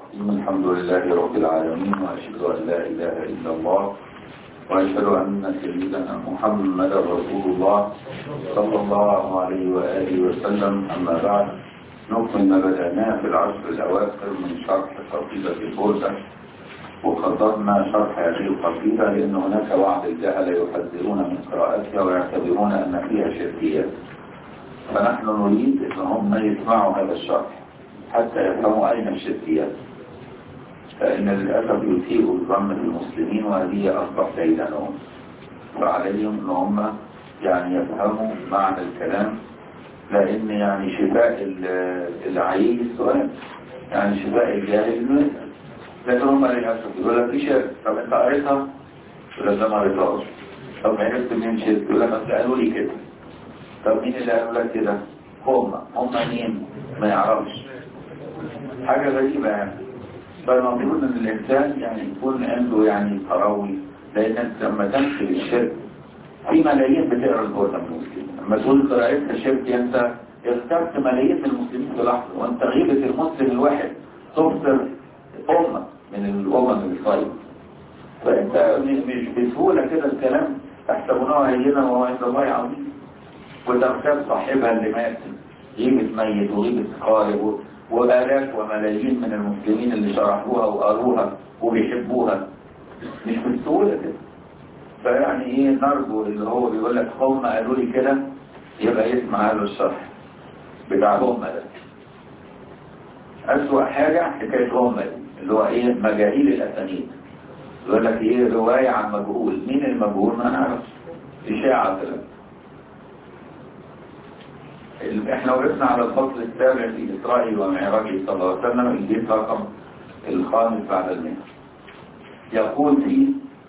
الرحيم الحمد لله رب العالمين وأشهد أن لا إله إلا الله وأشهد أن سيدنا محمد رسول الله صلى الله عليه وآله وسلم أما بعد نكمل ما بدأناه في العشر الأواخر من شرح قصيدة البردة وقدرنا شرح هذه القصيدة لأن هناك بعض الجهل يحذرون من قراءتها ويعتبرون أن فيها شركيات فنحن نريد أن هم يسمعوا هذا الشرح حتى يفهموا أين الشركيات فإن للأسف يسيء الظن بالمسلمين وهذه أصبح سيدانهم فعليهم أن هم يعني يفهموا معنى الكلام لأن يعني شفاء العيل السؤال يعني شفاء الجاهل انه يسأل لكن هم للأسف يقول لك في شرك طب أنت قريتها؟ يقول لك ده ما قريتهاش طب عرفت منين شرك؟ يقول لك أصل قالوا لي كده طب مين اللي قالوا لك كده؟ هم هم مين؟ ما يعرفش حاجة غريبة يعني فالمفروض ان الانسان يعني يكون عنده يعني تروي لان انت لما تمشي الشرك في ملايين بتقرا القرآن المسلمين لما تقول قراءتها شرك انت اخترت ملايين من المسلمين في لحظه وانت غيبة المسلم الواحد تبصر امة من الامم الصيد فانت مش بسهولة كده الكلام تحسبونه هينا وهو عند الله عظيم وتغتاب صاحبها اللي مات غيبة ميت وغيبة قارب وآلاف وملايين من المسلمين اللي شرحوها وقالوها وبيحبوها مش بالسهولة كده فيعني ايه نرجو اللي هو بيقول لك هم قالوا لي كده يبقى يسمع هذا الشرح بتاع هم ده أسوأ حاجة حكاية هم دي اللي هو ايه مجاهيل الأسانيد يقول لك ايه رواية عن مجهول مين المجهول ما نعرفش إشاعة كده احنا وقفنا على الفصل السابع في إسرائيل ومعراجه صلى الله عليه وسلم الجيل رقم الخامس بعد المئة يقول فيه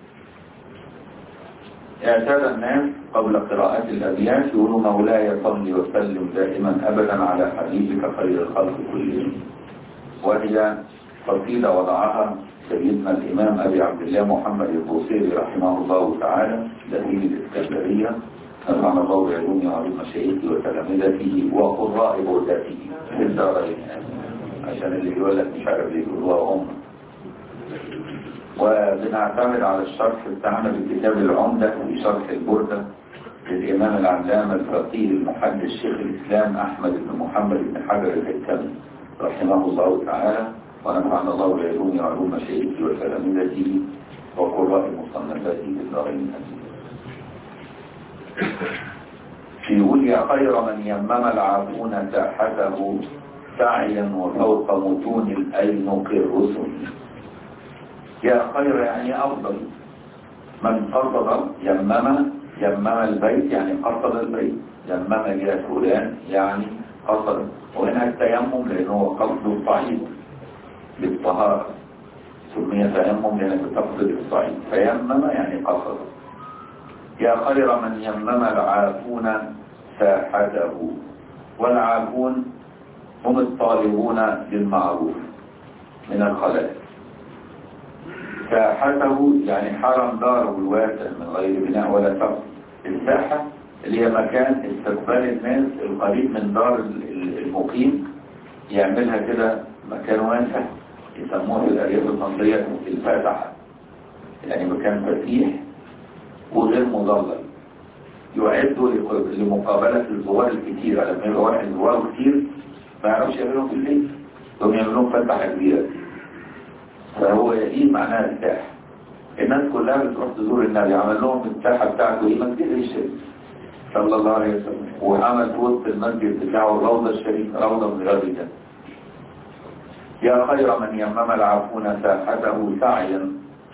اعتاد الناس قبل قراءة الأبيات يقولوا مولاي صل وسلم دائما أبدا على حبيبك خير الخلق كلهم وهي قصيدة وضعها سيدنا الإمام أبي عبد الله محمد البوصيري رحمه الله تعالى دليل الإسكندرية نفعنا الله بعلومه وعلوم مشايخه وتلامذته وقراء بردته في الدارين عشان اللي يقول لك مش عارف يقول هو أم وبنعتمد على الشرح بتاعنا بالكتاب العمدة في شرح البردة للإمام العلامة الفقيه المحدث شيخ الإسلام أحمد بن محمد بن حجر الهيثمي رحمه الله تعالى ونفعنا الله بعلومه وعلوم مشايخه وتلامذته وقراء مصنفاته في الدارين يقول يا خير من يمم العافون ساحته سعيا وفوق متون الأينق الرسل يا خير يعني أفضل من قصد يمم يمم البيت يعني قصد البيت يمم يا فلان يعني قصد وهنا التيمم لأنه قصد الصعيد للطهارة سمي تيمم لأنك تقصد الصعيد فيمم يعني قصد يا خير من يمم العافون ساحته والعافون هم الطالبون للمعروف من الخلائق ساحته يعني حرم داره الواسع من غير بناء ولا سقف الساحة اللي هي مكان استقبال الناس القريب من دار المقيم يعملها كده مكان واسع يسموه في الأرياف المصرية الفاتحة يعني مكان فتيح وغير مظلل يعدوا لمقابلة الزوار الكتيرة لما يبقى واحد زوار كتير ما يعرفش يعملهم في الليل يقوم يعملهم فتحة كبيرة فهو دي معناها الساحة الناس كلها بتروح تزور النبي عمل لهم الساحة بتاعته ايه مسجد الشريف صلى الله عليه وسلم وعمل في وسط المسجد بتاعه الروضة الشريفة روضة من رياض الجنة يا خير من يمم العافون ساحته سعيا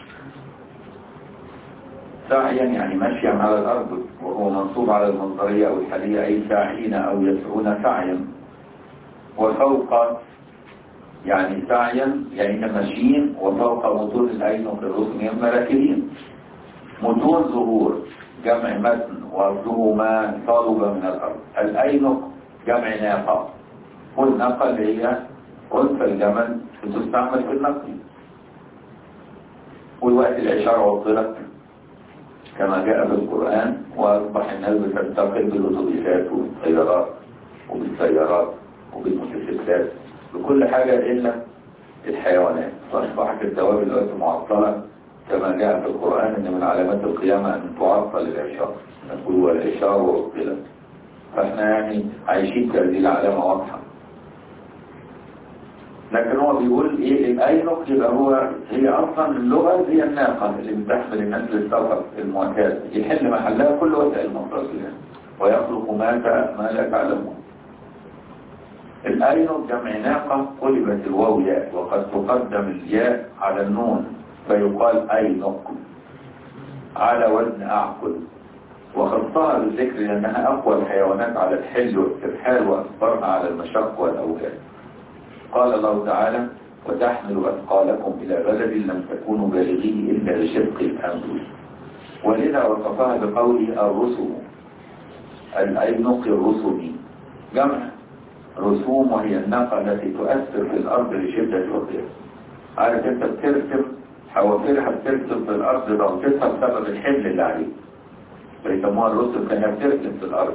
سعيا يعني مشيا على الأرض وهو منصوب على المنظرية أو الحالية أي ساعين أو يسعون سعيا وفوق يعني سعيا يعني ماشيين وفوق متون الأينق الرسم هم راكبين متون ظهور جمع متن وأرضه ما طالب من الأرض الأينق جمع ناقة والناقة اللي هي أنثى الجمل بتستعمل في النقل والوقت الإشارة والطرق كما جاء في القرآن وأصبح الناس بتنتقل بالأتوبيسات والطيارات وبالسيارات وبالموتوسيكلات بكل حاجة إلا الحيوانات فأصبحت الدواب دلوقتي معطلة كما جاء في القرآن أن من علامات القيامة أن تعطل الإعشار نقول والإعشار وعطلت فإحنا يعني عايشين كهذه العلامة واضحة لكن هو بيقول ايه الاينق يبقى هو هي اصلا اللغة هي الناقة اللي بتحمل الناس للسفر المعتاد يحل محلها كل وسائل المنطقة يعني ويخلق ما ما لا تعلمون الاينق جمع ناقة قلبت الواو ياء وقد تقدم الياء على النون فيقال اينق على وزن اعقل وخصها بالذكر لانها اقوى الحيوانات على الحل والترحال واكبرها على المشق والاوجاع قال الله تعالى وتحمل أثقالكم إلى بلد لم تكونوا بالغيه إلا بشق الأنفس ولذا وصفها بقوله الرسم الأينق الرسم جمع رسوم وهي الناقة التي تؤثر في الأرض لشدة وقيها عارف أنت بترسم حوافرها بترسم في الأرض ضغطتها بسبب الحمل اللي عليه فيسموها الرسم كانها بترسم في الأرض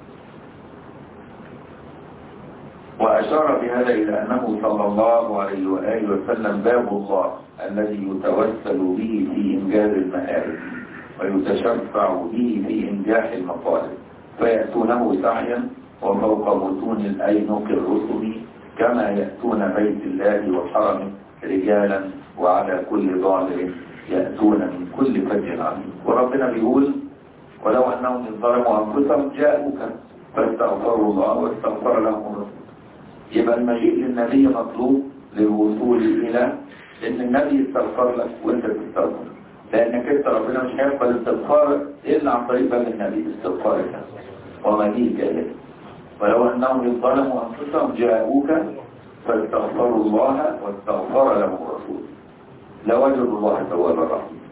وأشار بهذا إلى أنه صلى الله عليه وآله وسلم باب الله الذي يتوسل به في إنجاز المآرب ويتشفع به في إنجاح المطالب فيأتونه سعيا وفوق بطون الأينق الرسل كما يأتون بيت الله وحرمه رجالا وعلى كل ضالر يأتون من كل فج عميق وربنا بيقول ولو أنهم ظلموا أنفسهم جاءوك فاستغفروا الله واستغفر لهم الرسول يبقى المجيء للنبي مطلوب للوصول إلى إن النبي يستغفر لك وأنت تستغفر لأنك أنت ربنا مش هيقبل استغفار إلا عن طريق باب النبي استغفار الله ومجيء إليه ولو أنهم ظلموا أنفسهم جاءوك فاستغفروا الله واستغفر لهم الرسول لوجدوا الله توابا رحيما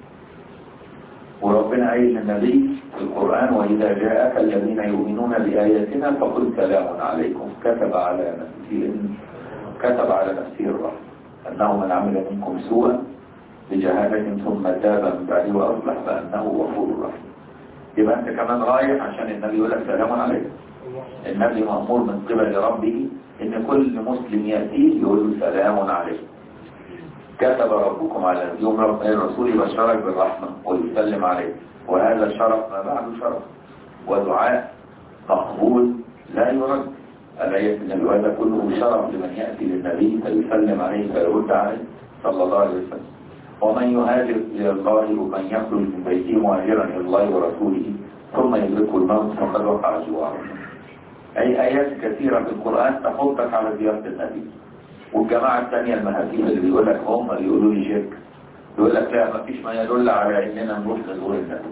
وربنا قايل للنبي في القرآن وإذا جاءك الذين يؤمنون بآياتنا فقل سلام عليكم كتب على نفسه كتب على نفسه الرحمة أنه من عمل منكم سوءا بجهالة ثم تاب من بعده وأصلح فأنه غفور رحيم يبقى أنت كمان رايح عشان النبي يقول لك سلام عليكم النبي مأمور من قبل ربه إن كل مسلم يأتيه يقول له سلام عليكم كتب ربكم على يوم رب الرسول يبشرك بالرحمة ويسلم عليك وهذا الشرف ما بعده شرف ودعاء مقبول لا يرد ألا يكن هذا كله شرف لمن يأتي للنبي فيسلم عليه فيرد عليه صلى الله عليه وسلم ومن يهاجر إلى الله ومن يخرج من بيته مهاجرا إلى الله ورسوله ثم يدركه الموت فقد وقع جواره أي آيات كثيرة في القرآن تحطك على زيارة النبي والجماعة الثانية المهاتيف اللي بيقول لك هم اللي يقولوا لي شرك يقول لك لا ما فيش ما يدل على اننا نروح نزور النبي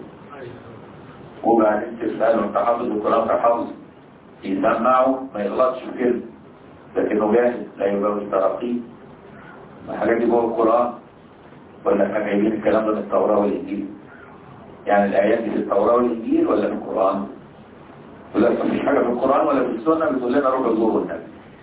وبعدين تسأله انت حافظ القرآن حافظ يسمعه ما يغلطش في كلمة لكنه جاهز لا يبقى ترقيه ما الحاجات دي جوه القرآن ولا كان جايبين الكلام ده من التوراة والإنجيل يعني الآيات دي في التوراة والإنجيل ولا في القرآن ولا مفيش حاجة في القرآن ولا في السنة بتقول لنا روح زوروا النبي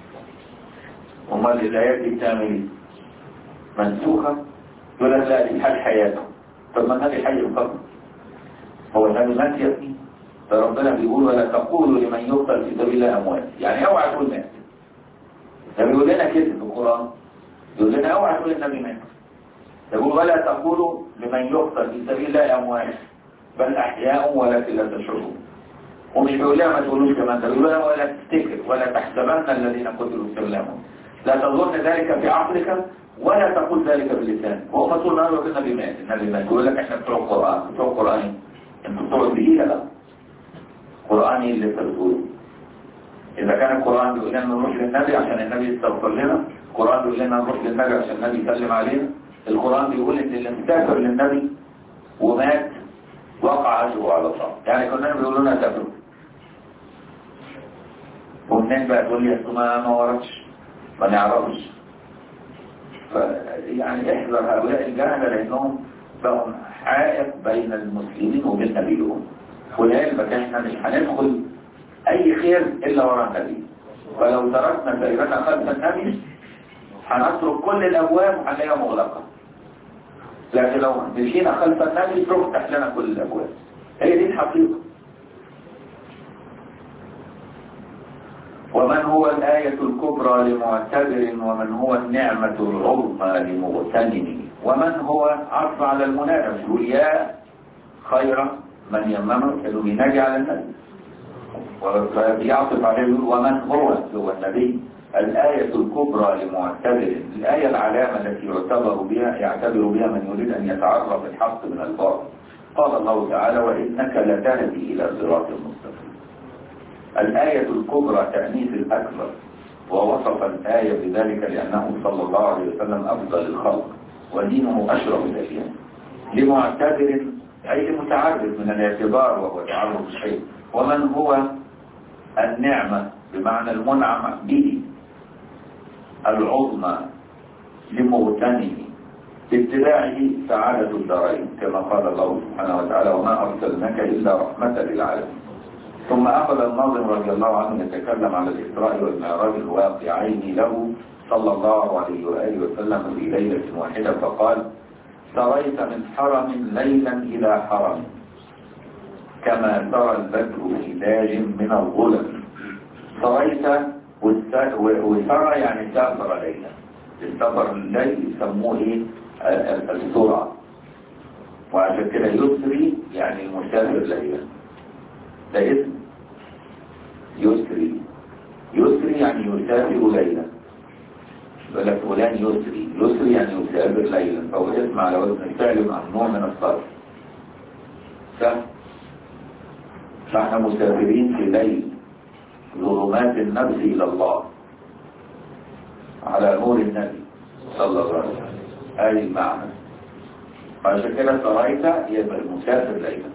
امال الايات دي بتعمل ايه منسوخه يقول لك لا دي حال حياته طب ما النبي حي فقط هو النبي مات يا ابني فربنا بيقول ولا تقولوا لمن يقتل في سبيل الله اموات يعني اوعى تقول مات ده بيقول لنا كده في القران يقول لنا اوعى تقول النبي مات يقول ولا تقولوا لمن يقتل في سبيل الله اموات بل احياء ولكن لا تشعرون ومش بيقول لها ما تقولوش كمان ده بيقول لها ولا تفتكر ولا تحسبن الذين قتلوا في سبيل الله لا تظن ذلك في عقلك ولا تقول ذلك باللسان وهو مسؤول عنه يقول النبي مات النبي مات يقول لك احنا بتوع القرآن بتوع القرآن انتوا بتوع الدقيقة لا قرآن اللي انت بتقوله إذا كان القرآن بيقول لنا نروح للنبي عشان النبي يستغفر لنا القرآن بيقول لنا نروح للنبي عشان النبي يسلم علينا القرآن بيقول ان اللي مسافر للنبي ومات وقع أجره على الله يعني كنا بيقولوا لنا سافروا ومنين بقى تقول لي ما ما وردش ما نعرفش يعني احذر هؤلاء الجهلة لانهم بقوا حائط بين المسلمين وبين نبيهم ولعلمك احنا مش هندخل اي خير الا وراء النبي فلو تركنا دائرتنا خلف النبي هنترك كل الابواب وهنلاقيها مغلقة لكن لو مشينا خلف النبي تفتح لنا كل الابواب هي دي الحقيقة ومن هو الآية الكبرى لمعتبر ومن هو النعمة العظمى لمغتنم ومن هو عطف على المنادى يقول يا خير من يممه كانوا بينادي على النبي ويعطف عليه يقول ومن هو هو النبي الآية الكبرى لمعتبر الآية العلامة التي يعتبر بها يعتبر بها من يريد أن يتعرف الحق من الباطل قال الله تعالى وإنك لتهدي إلى صراط مستقيم الآية الكبرى تأنيث الأكبر ووصف الآية بذلك لأنه صلى الله عليه وسلم أفضل الخلق ودينه أشرف الأديان لمعتبر أي متعرف من الاعتبار وهو تعرف الشيء ومن هو النعمة بمعنى المنعم به العظمى لمغتنم باتباعه سعادة الدارين كما قال الله سبحانه وتعالى وما أرسلناك إلا رحمة للعالمين ثم أخذ الناظم رضي الله عنه يتكلم على الإسراء والمعراج الواقعين له صلى الله عليه وآله وسلم في ليلة واحدة فقال سريت من حرم ليلا إلى حرم كما ترى البدر في داج من الظلم سريت وسرى يعني سافر ليلا السفر الليل يسموه ايه السرعة وعشان كده يسري يعني المسافر ليلا ده اسم يسري يسري يعني يسافر ليلا يقول لك فلان يسري يسري يعني يسافر ليلا فهو اسم على وزن الفعل ممنوع من الصرف فاحنا مسافرين في ليل ظلمات النفس إلى الله على نور النبي صلى الله عليه وسلم هذه المعنى فعشان كده سريت يبقى المسافر ليلا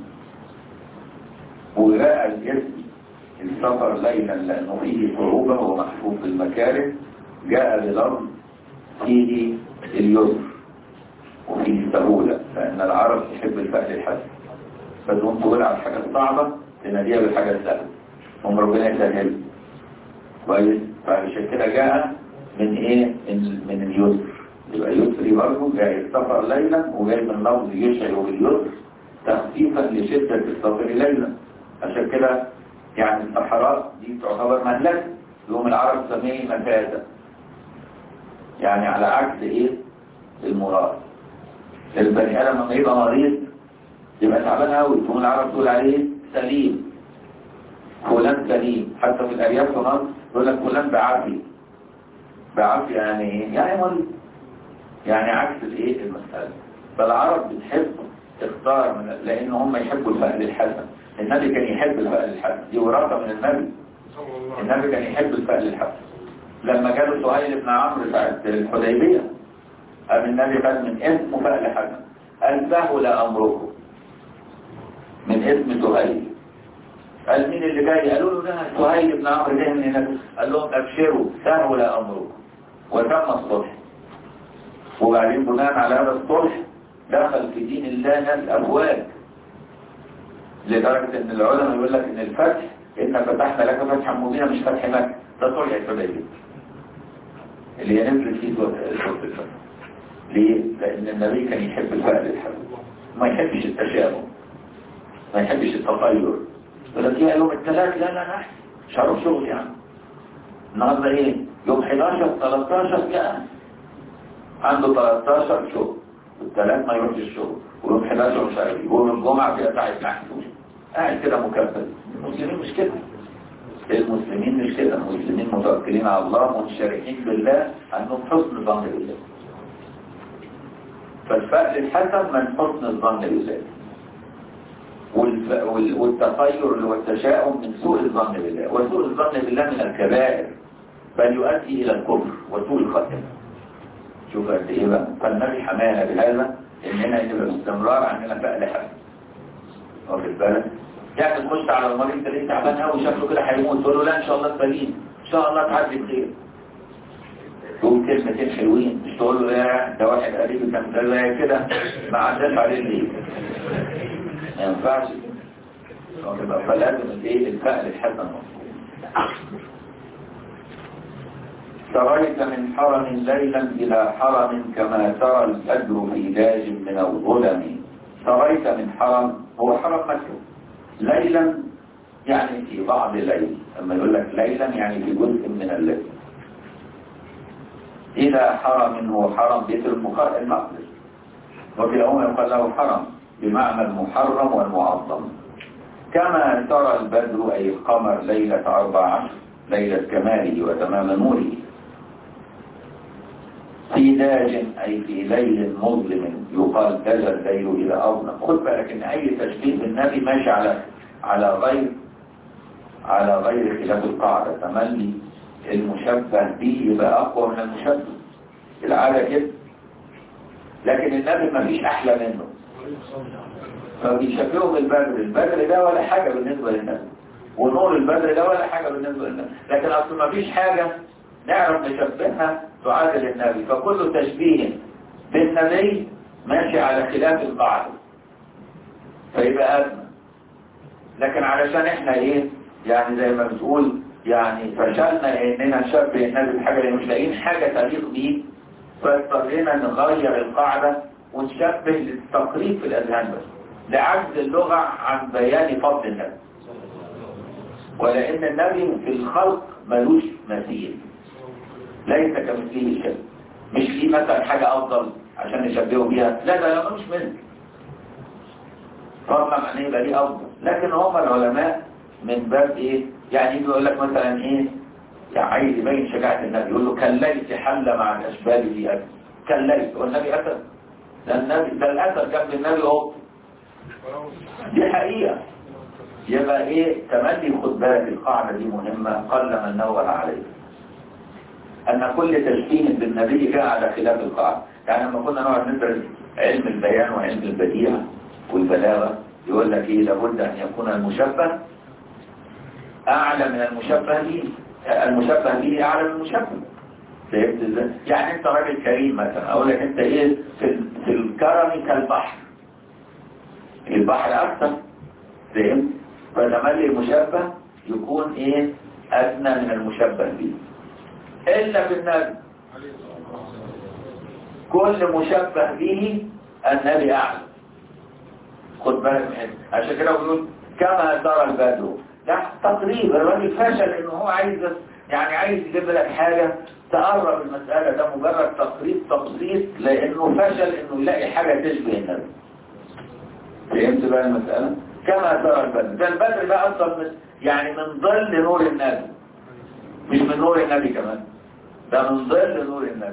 وجاء الاسم السفر ليلا لأنه فيه صعوبة ومحفوظ بالمكاره جاء بلفظ فيه اليسر وفيه السهولة فإن العرب تحب الفأل الحسن فتقوم تقول على الحاجة الصعبة تناديها بالحاجة السهلة هم ربنا يسهل كويس فعشان كده جاء من ايه من, من اليسر يبقى يسري برضه جاي السفر ليلا وجاي من لفظ يشعر باليسر تخفيفا لشدة السفر ليلا عشان كده يعني الصحراء دي تعتبر مهلكة يوم العرب تسميه مفازة يعني على عكس ايه المراد البني ادم لما يبقى مريض يبقى تعبان قوي تقوم العرب تقول عليه سليم فلان سليم حتى في الارياف في مصر يقول لك فلان بعافي بعافي يعني ايه يعني مريض يعني عكس الايه المسألة فالعرب بتحب تختار من لان هم يحبوا الفأل الحسن النبي كان يحب الفأل الحسن دي وراثة من النبي النبي كان يحب الفأل الحسن لما جاله سهيل بن عمرو ساعة الحديبية قام النبي خد من اسمه فأل حسن قال سهل أمركم من اسم سهيل قال مين اللي جاي قالوا له ده سهيل بن عمرو جاي من هناك قال لهم ابشروا سهل امركم وتم الصلح وبعدين بناء على هذا الصلح دخل في دين الله ناس افواج لدرجة ان العلماء يقول لك ان الفتح ان فتحنا لك فتحا مبينا مش فتح مكة ده صلح الحديبية اللي هي نزلت فيه سورة الفتح ليه؟ لان النبي كان يحب الفعل الحسن ما يحبش التشابه ما يحبش التطير يقول لك يوم الثلاث لا لا لا شهر شغل يعني النهارده ايه يوم 11 13 لا عنده 13 شغل والثلاث ما يروحش الشغل ويوم 11 مش عارف ويوم الجمعه كده قاعد محسوس قاعد كده مكبل المسلمين مش كده المسلمين مش كده المسلمين متوكلين على الله منشرحين بالله عندهم حسن الظن بالله فالفأل الحسن من حسن الظن بالله والتطير والتشاؤم من سوء الظن بالله وسوء الظن بالله من الكبائر بل يؤدي إلى الكفر وسوء الخاتمة شوف قد إيه بقى فالنبي حمانا بهذا إننا يبقى باستمرار عندنا فأل حسن واخد بالك يعني تخش على المريض تلاقيه تعبان قوي شكله كده هيموت تقول له لا إن شاء الله سليم إن شاء الله تعدي بخير تقول كلمتين حلوين مش تقول له لا ده واحد قريب كان كده ما عداش عليه ليه ما ينفعش فلازم الايه الفأل الحسن مطلوب سريت من حرم ليلا إلى حرم كما ترى الفجر في داج من الظلم سريت من حرم هو حرم مكة ليلا يعني في بعض الليل لما يقول لك ليلا يعني في جزء من الليل إلى حرم هو حرم بيت المقر- المقدس وفي العموم يقال له حرم بمعنى المحرم والمعظم كما ترى البدر أي القمر ليلة أربع عشر ليلة كماله وتمام نوره في داج أي في ليل مظلم يقال دج الليل إلى أظلم خد بالك إن أي تشبيه بالنبي ماشي على على غير على غير خلاف القاعدة تملي المشبه به يبقى أقوى من المشبه العادة كده لكن النبي ما فيش أحلى منه فبيشبهوا بالبدر البدر ده ولا حاجة بالنسبة للنبي ونور البدر ده ولا حاجة بالنسبة للنبي لكن أصل ما فيش حاجة نعرف نشبهها تعادل النبي فكل تشبيه بالنبي ماشي على خلاف القاعدة فيبقى أدنى لكن علشان احنا ايه يعني زي ما بتقول يعني فشلنا اننا نشبه النبي بحاجة اللي مش لاقيين حاجة تليق بيه فاضطرينا نغير القاعدة ونشبه للتقريب في الأذهان بس لعجز اللغة عن بيان فضل النبي ولأن النبي في الخلق ملوش مثيل ليس كمثله شيء مش في مثلا حاجة أفضل عشان نشبهه بيها لا ده لا مش منه فضلا عن يبقى دي أفضل لكن هم العلماء من باب إيه يعني يجي يقول لك مثلا إيه يعني عايز يبين شجاعة النبي يقول له كالليث حل مع الأشبال في أسد كالليث هو النبي أسد ده النبي ده الأسد جنب النبي أهو دي حقيقة يبقى ايه تملي خد بالك القاعدة دي مهمة قل من نور عليه ان كل تشبيه بالنبي جاء على خلاف القاعدة يعني لما كنا نقعد ندرس علم البيان وعلم البديع والبلاغة يقول لك ايه لابد ان يكون المشبه اعلى من المشبه به المشبه به اعلى من المشبه فهمت ازاي؟ يعني انت راجل كريم مثلا اقول لك انت ايه في, في الكرم كالبحر البحر اكثر فهمت فتملي المشبه يكون ايه ادنى من المشبه به الا في النبي كل مشبه به النبي اعلى خد بالك من هنا. عشان كده بيقول كما ترى البدر ده تقريب الراجل فشل ان هو عايز يعني عايز يجيب لك حاجه تقرب المساله ده مجرد تقريب تبسيط لانه فشل انه يلاقي حاجه تشبه النبي فهمت بقى المساله كما ترى البدر ده البدر ده اصلا من يعني من ظل نور النبي مش من نور النبي كمان ده من ظل نور النبي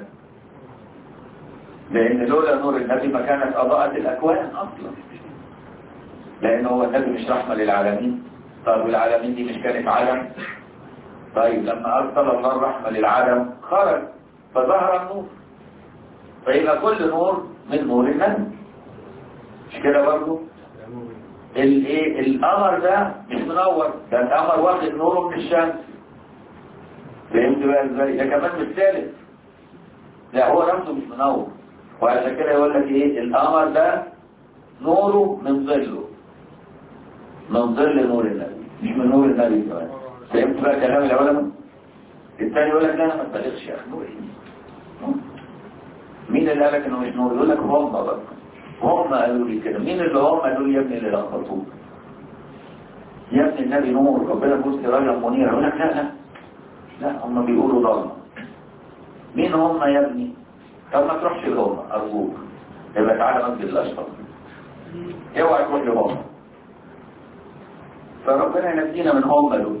لان لولا نور النبي ما كانت اضاءت الاكوان اصلا لان هو النبي مش رحمه للعالمين طيب والعالمين دي مش كانت عالم طيب لما ارسل الله الرحمه للعالم خرج فظهر النور فيبقى كل نور من نور النبي مش كده برضه الايه القمر ده مش منور ده القمر واخد نوره من الشمس فهمت بقى ازاي ده كمان مش ثالث لا هو نفسه مش منور وعشان كده يقول لك ايه القمر ده نوره من ظله من ظل نور النبي مش من نور النبي كمان فهمت بقى كلام العلماء الثاني يقول لك لا انا ما اتبلغش يا اخي نور ايه مين اللي قال لك انه مش نور يقول لك هم بقى هم قالوا لي كده مين اللي هم قالوا لي يا ابني اللي لخبطوك يا ابني النبي نور ربنا يقول سراجا منيرا يقول لك لا لا لا هم بيقولوا ضلمه مين هم يا ابني طب ما تروحش لهم ارجوك يبقى تعالى مسجد الاشرف اوعى تروح لهم فربنا ينجينا من هم دول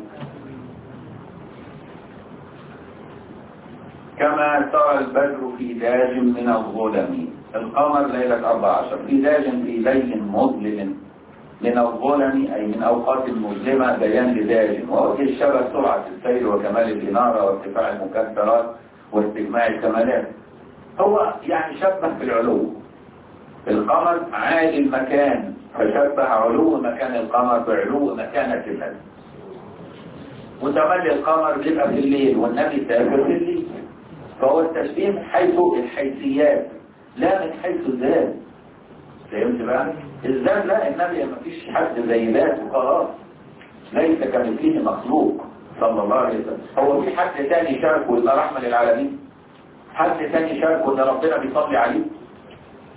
كما ترى البدر في داج من الظلم القمر ليلة 14 في داج في ليل مظلم من الظلم أي من أوقات مظلمة بيان لداج ووجه الشبه سرعة السير وكمال الإنارة وارتفاع المكسرات واستجماع الكمالات هو يعني شبه بالعلو القمر عالي المكان فشبه علو مكان القمر بعلو مكانة النبي وتملي القمر بيبقى في الليل والنبي سافر في الليل فهو التشبيه من حيث الحيثيات لا من حيث الذات فهمت بقى؟ الذات لا النبي ما فيش حد زي ذات وخلاص ليس كمثله مخلوق صلى الله عليه وسلم هو في حد تاني شاركه يبقى رحمة للعالمين حد تاني شاركه ان ربنا بيصلي عليه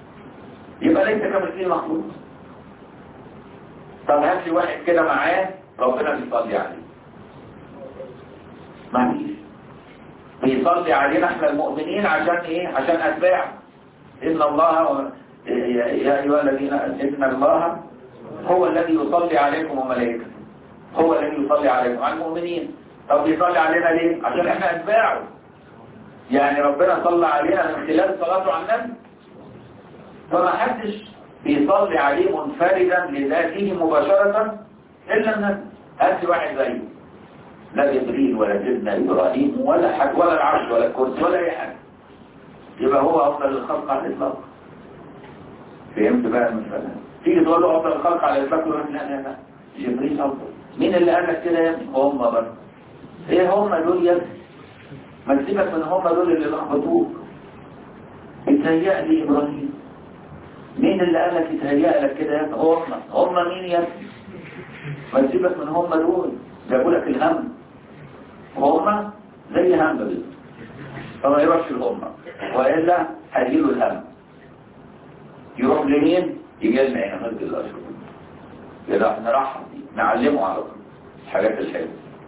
يبقى ليس كمثله مخلوق طب هات لي واحد كده معاه ربنا بيصلي عليه ما فيش بيصلي علينا احنا المؤمنين عشان ايه عشان اتباع ان الله يا ايها الذين ان الله هو الذي يصلي عليكم وملائكته هو الذي يصلي عليكم على المؤمنين طب بيصلي علينا ليه عشان احنا اتباعه يعني ربنا صلى علينا من خلال صلاته على النبي فما حدش بيصلي عليه منفردا لذاته مباشرة إلا النبي هات واحد زيه لا جبريل ولا سيدنا إبراهيم ولا حد ولا العرش ولا الكرسي ولا أي حاجة يبقى هو أفضل الخلق على الإطلاق فهمت بقى المسألة تيجي تقول له أفضل الخلق على الإطلاق يقول لك لا لا لا جبريل أفضل مين اللي قال لك كده يا ابني هم برضه ايه هم دول يا ابني ما تسيبك من هم دول اللي لخبطوك اتهيأ لي إبراهيم مين اللي قال لك اتهيأ لك كده يا ابني هم هم مين يا ابني ما تسيبك من هم دول جابوا لك الهم وهم زي هم بالظبط فما يروحش الهم والا هيجيله الهم يروح لمين يجي لنا هنا مسجد الاشهر كده نرحب بيه نعلمه على طول الحاجات الحلوه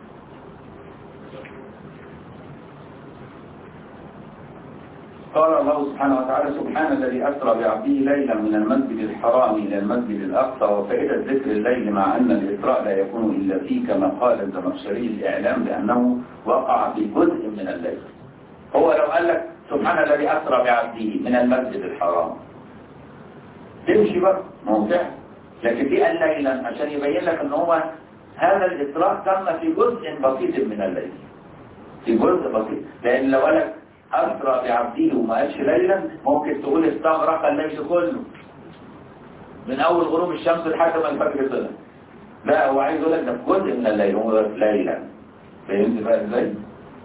قال الله سبحانه وتعالى سبحان الذي أسرى بعبده ليلا من المسجد الحرام إلى المسجد الأقصى وفائدة ذكر الليل مع أن الإسراء لا يكون إلا فيه كما قال الزمخشري الإعلام بأنه وقع في جزء من الليل هو لو قال لك سبحان الذي أسرى بعبده من المسجد الحرام تمشي بقى موضع لكن دي قال ليلا عشان يبين لك ان هو هذا الإسراء تم في جزء بسيط من الليل في جزء بسيط لأن لو قال لك أسرى بعبده وما قالش ليلا ممكن تقول استغرق الليل كله من أول غروب الشمس لحد ما الفجر طلع لا هو عايز يقول لك ده في جزء من الليل هو ليلا فهمت بقى ازاي؟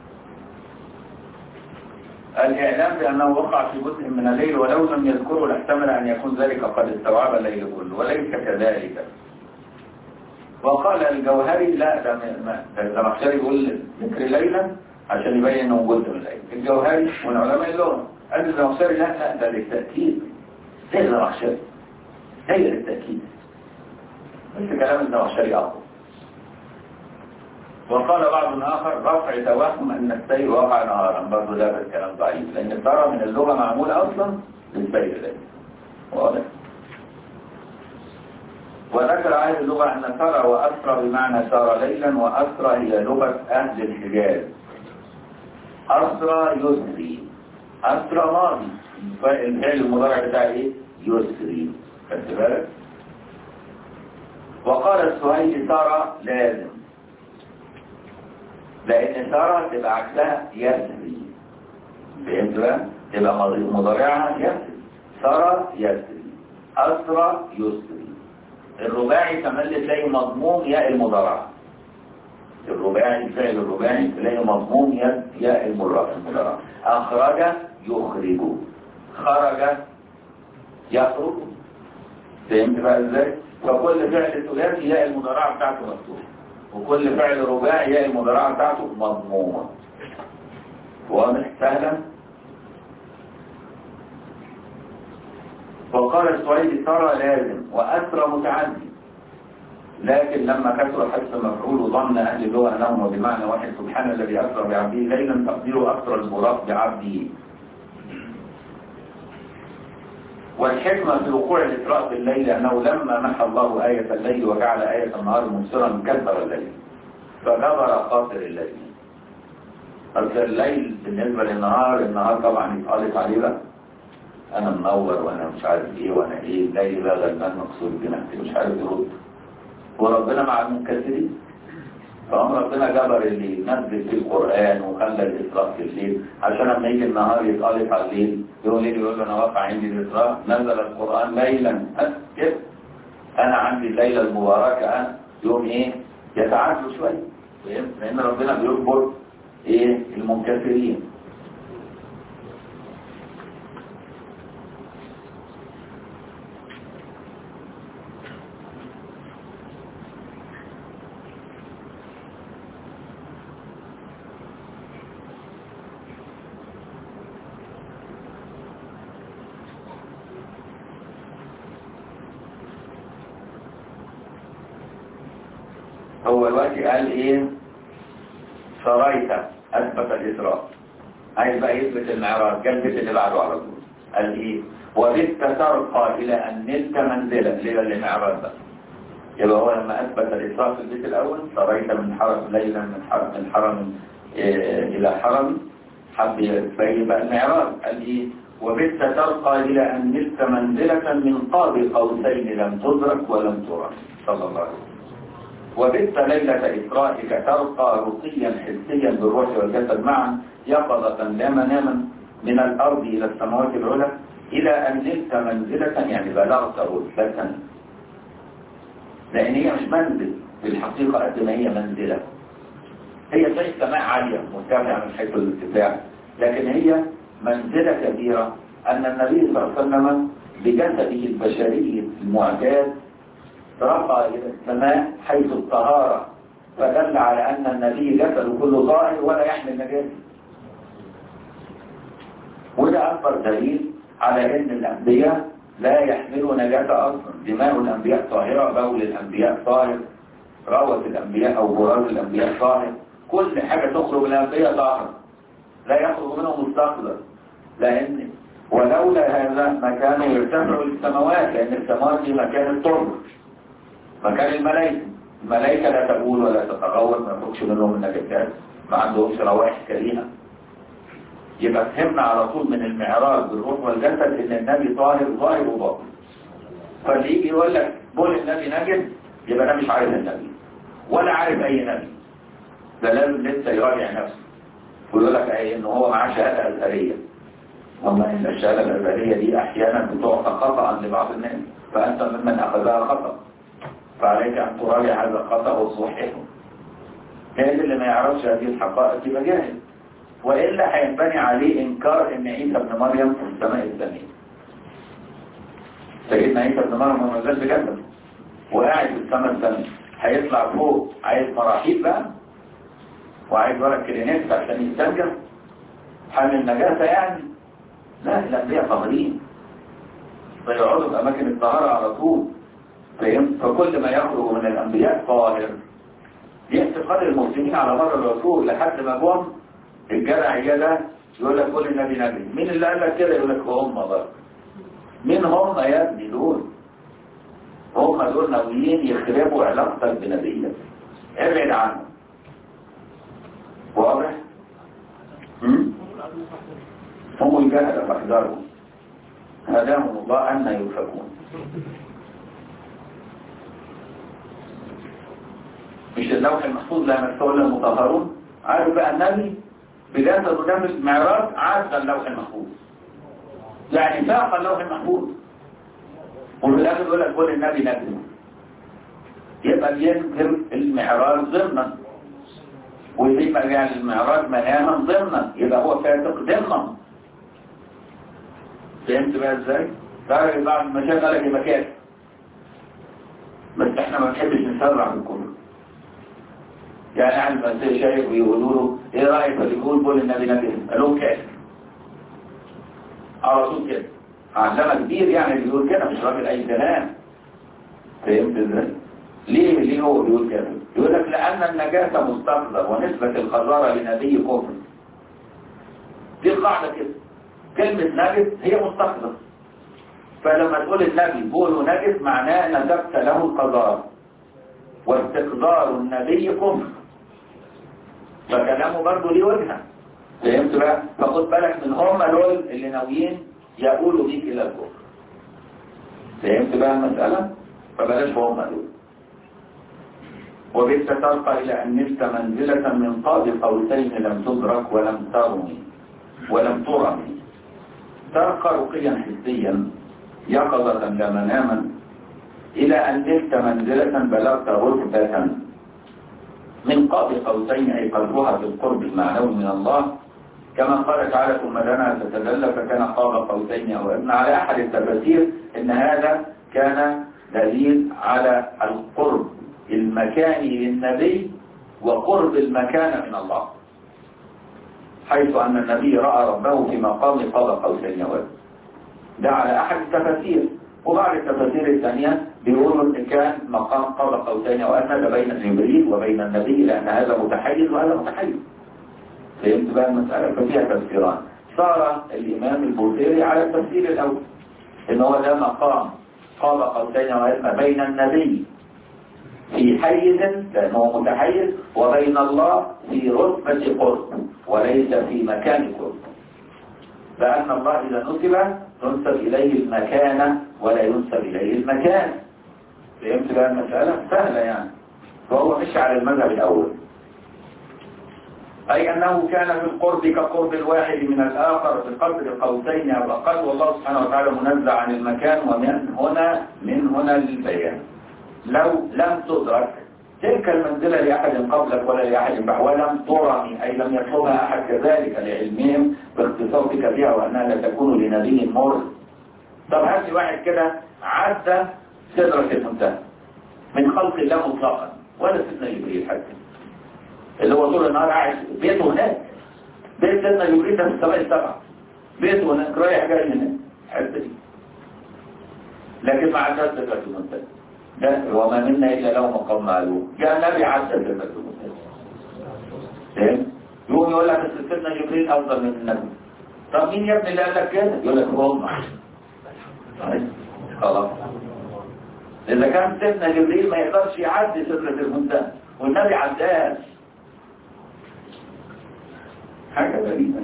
الإعلام بأنه وقع في جزء من الليل ولو لم يذكره لاحتمل أن يكون ذلك قد استوعب الليل كله وليس كذلك وقال الجوهري لا ده الزمخشري يقول ذكر ليلا عشان يبين انه جزء من الليل الجوهري من علماء اللغه قال الزمخشري لا لا ده للتأكيد زي الزمخشري زي للتأكيد بس كلام الزمخشري أقوى وقال بعض آخر رفع توهم أن السير وقع نهارا برضه ده الكلام ضعيف لأن الترى من اللغة معمول أصلا للسير ده واضح وذكر أهل اللغة أن سرى وأسرى بمعنى سار ليلا وأسرى هي لغة أهل الحجاز أسرى يسري أسرى ماضي فالفعل المضارع بتاع إيه؟ يسري خدت بالك؟ وقال السهيل سارة لازم لأن سارة تبقى عكسها يسري فهمت بقى؟ تبقى مضارعها يسري سارة يسري أسرى يسري الرباعي كمان تلاقي مضموم ياء المضارعة الرباعي الفعل الرباعي تلاقي مضموم ياء ياء المضارعة أخرج يخرج خرج يخرج فهمت بقى ازاي؟ فكل فعل ثلاثي ياء المضارعة بتاعته مفتوحة وكل فعل رباعي ياء المضارعة بتاعته مضمومة واضح سهلا وقال السويدي ترى لازم وأسرى متعدي لكن لما كثر حدث المفعول وظن أهل اللغة أنهم بمعنى واحد سبحان الذي أسرى بعبده ليلا تقديره أسرى المراد بعبده والحكمة في وقوع الإسراء بالليل أنه لما محى الله آية الليل وجعل آية النهار مبصرا كبر الليل فجبر خاطر الليل أصل الليل بالنسبة للنهار النهار طبعا يتقالط عليه بقى أنا منور وأنا مش عارف إيه وأنا إيه الليل بقى غلبان مكسور بنفسي مش عارف يرد وربنا مع المنكسرين فقام ربنا جبر اللي نزل في القرآن وخلى الإسراء في الليل عشان لما يجي النهار يتقالط على الليل يقول لي يقول له أنا واقع عندي الإسراء نزل القرآن ليلا كده أنا عندي الليلة المباركة يوم إيه يتعادلوا شوية فهمت لأن ربنا بيجبر إيه المنكسرين هو دلوقتي قال ايه سريت اثبت الاسراء عايز بقى يثبت المعراج جنب اللي بعده على طول قال ايه وبت ترقى الى ان نلت منزله اللي هي المعراج بقى يبقى هو لما اثبت الاسراء في البيت الاول سريت من حرم ليلا من حرم من حرم إيه الى حرم حب يبين بقى المعراج قال ايه وبت ترقى إلى أن نلت منزلة من قاب قوسين لم تدرك ولم ترى صلى الله عليه وسلم وبت ليلة إسرائك ترقى رقيا حسيا بالروح والجسد معا يقظة لا مناما من الأرض إلى السماوات العلى إلى أن نلت منزلة يعني بلغت رتبة لأن هي مش منزل في الحقيقة قد ما هي منزلة هي زي سماء عالية مرتفعة من حيث الارتفاع لكن هي منزلة كبيرة أن النبي صلى الله عليه وسلم بجسده البشري المعتاد رقى إلى السماء حيث الطهارة فدل على أن النبي جسده كله ظاهر ولا يحمل نجاسة وده أكبر دليل على أن الأنبياء لا يحملوا نجاسة أصلا دماء الأنبياء طاهرة بول الأنبياء طاهر روث الأنبياء أو براز الأنبياء طاهر كل حاجة تخرج من الأنبياء طاهرة لا يخرج منه مستقبل لأن ولولا هذا ما كانوا يرتفعوا للسماوات لأن السماوات دي مكان الطرب مكان الملائكة الملائكة لا تقول ولا تتغوط ما يخرجش منهم النجاسات ما عندهمش روائح كريهة يبقى فهمنا على طول من المعراج بالروح والجسد ان النبي طاهر ظاهر وباطن فاللي يجي يقول لك بول النبي نجد يبقى ده مش عارف النبي ولا عارف اي نبي ده لازم لسه يراجع نفسه ويقول لك ايه ان هو معاه شهاده ازهريه والله ان الشهاده الازهريه دي احيانا بتعطى خطا لبعض الناس فانت ممن اخذها خطا فعليك ان تراجع هذا الخطا وتصححه لان اللي ما يعرفش هذه الحقائق يبقى جاهل والا هينبني عليه انكار ان عيسى ابن مريم في السماء الثانيه سيدنا عيسى ابن مريم هو مازال بجسد وقاعد في السماء الثانيه هيطلع فوق عايز مراحيض بقى وعايز ورق كلينكس عشان يستنجر حل النجاسة يعني لا الأنبياء طاهرين فيقعدوا في أماكن الطهارة على طول فكل ما يخرج من الأنبياء طاهر دي اعتقاد المسلمين على مر الرسول لحد ما جم الجدع ده يقول لك كل النبي نبي مين اللي قال لك كده يقول لك هم برضه مين هم يا ابني دول هم دول ناويين يخربوا علاقتك بنبيك ابعد عنهم واضح هم الجهل فاحذروا هداهم الله أن يؤفكون مش اللوح المحفوظ لا يمسه الا المطهرون عارف بقى النبي بجسد ودم المعراج عاد اللوح المحفوظ يعني فاق اللوح المحفوظ وفي الاخر يقول لك قول النبي نبي يبقى بينكر المعراج ضمنا وزي ما جعل المعراج مناما ضمنا يبقى هو فاسق ضمنا فهمت بقى ازاي؟ درجة بعض المشايخ قال لك يبقى كافر بس احنا ما بنحبش نسرع بالكفر يعني عند ما يصير شايف ويقولوا له ايه رايك اللي يقول بول النبي نبي قال لهم كافر على طول كده علامه كبير يعني اللي بيقول كده مش راجل اي كلام فهمت ازاي؟ ليه ليه هو بيقول كده يقول لك لأن النجاسة مستقذر ونسبة الخزارة لنبي كفر دي القاعدة كده كلمة نجس هي مستقذر فلما تقول النبي بوله نجس معناه نسبت له القذارة واستقذار النبي كفر فكلامه برضه ليه وجهه فهمت بقى فخد بالك من هم دول اللي ناويين يقولوا بيك الى الكفر فهمت بقى المسألة فبلاش هم دول وبت ترقى إلى أن نلت منزلة من قاب قوسين لم تدرك ولم ترمي ولم ترمي ترقى رقيا حسيا يقظة لا مناما إلى أن نلت منزلة بلغت رتبة من قاب قوسين أي قلبها في القرب المعنوي من الله كما قال تعالى ثم دنا فتدلى فكان قاب قوسين أو ابن على أحد التفاسير أن هذا كان دليل على القرب المكاني للنبي وقرب المكان من الله حيث أن النبي رأى ربه في مقام قاب قوسين واد ده على أحد التفاسير وبعض التفاسير الثانية بيقولوا ان كان مقام قاب قوسين او ادنى بين جبريل وبين النبي لان هذا متحيز وهذا متحيز فهمت بقى المسألة ففيها تفسيران صار الامام البوصيري على التفسير الاول ان هو ده مقام قاب قوسين او ادنى بين النبي في حيز لأنه متحيز وبين الله في رتبة قرب وليس في مكان قرب لأن الله إذا نسب تنسب إليه المكانة ولا ينسب إليه المكان فهمت بقى المسألة سهلة يعني فهو مش على المذهب الأول أي أنه كان في القرب كقرب الواحد من الآخر بقدر قوسين أو أقل والله سبحانه وتعالى منزع عن المكان ومن هنا من هنا للبيان لو لم تدرك تلك المنزلة لأحد قبلك ولا لأحد بعد ولم ترمي أي لم يطلبها أحد كذلك لعلمهم باختصاصك بها وأنها لا تكون لنبي مر طب هات لي واحد كده عدى سدرة المنتهى من خلق الله مطلقا ولا سيدنا جبريل حتى اللي هو طول النهار قاعد بيته هناك بيت سيدنا جبريل ده في السماء السبعة بيته هناك رايح جاي هناك الحته دي لكن ما عداش سدرة المنتهى ده وما منا إلا له مقام معلوم جاء النبي عدى سدرة المنتهى فاهم؟ يقوم يقول لك بس سيدنا جبريل أفضل من النبي طب مين يا ابني اللي قال لك كده؟ يقول لك هو خلاص إذا كان سيدنا جبريل ما يقدرش يعدي سدرة المنتهى والنبي عداها حاجة غريبة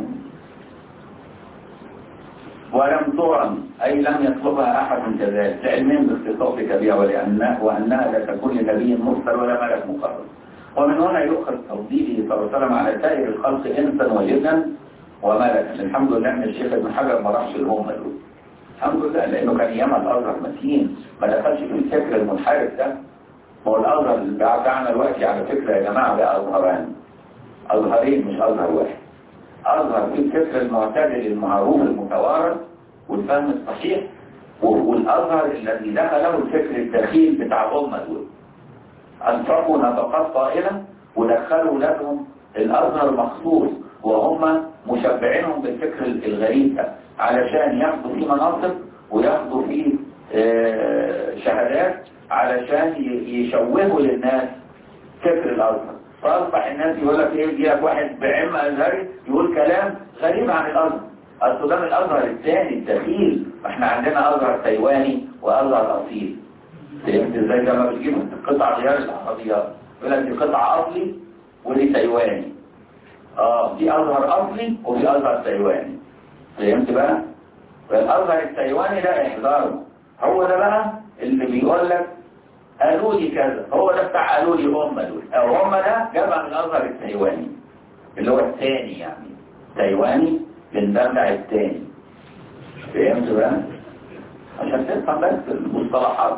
ولم ترم أي لم يطلبها أحد كذلك لعلمهم باختصاصك بها ولأنها وأنها لا تكون لنبي مرسل ولا ملك مقرب ومن هنا يؤخذ تفضيله صلى الله عليه وسلم على سائر الخلق إنسا وجنا وملكا الحمد لله أن الشيخ ابن حجر ما راحش الأمة دول الحمد لله لأنه كان أيام الأزهر متين ما دخلش في الفكر المنحرف ده ما هو الأزهر اللي بتاعنا دلوقتي على فكرة يا جماعة ده أزهران أزهرين مش أزهر واحد أظهر في الفكر المعتدل المعروف المتوارث والفهم الصحيح والأظهر الذي دخله الفكر الدخيل بتاع الأمة دول أنفقوا نفقات طائلة ودخلوا لهم الأزهر مخصوص وهم مشبعينهم بالفكر الغريب ده علشان ياخدوا فيه مناصب وياخدوا فيه شهادات علشان يشوهوا للناس فكر الأزهر فأصبح الناس يقول لك ايه يجي لك واحد بعلم أزهري يقول كلام غريب عن الأزهر أصل ده من الأزهر الثاني الدخيل احنا عندنا أزهر تايواني وأزهر أصيل فهمت ازاي لما بتجيب قطع غيار العربيات يقول لك دي قطعة أصلي ودي تايواني اه دي أزهر أصلي وفي أزهر تايواني فهمت بقى؟ فالأزهر التايواني ده إحضاره هو ده بقى اللي بيقول لك قالوا لي كذا هو ده بتاع قالوا لي هم دول او هم ده جابها من الازهر التايواني اللي هو الثاني يعني تايواني بندلع الثاني فهمت بقى عشان تفهم بس المصطلحات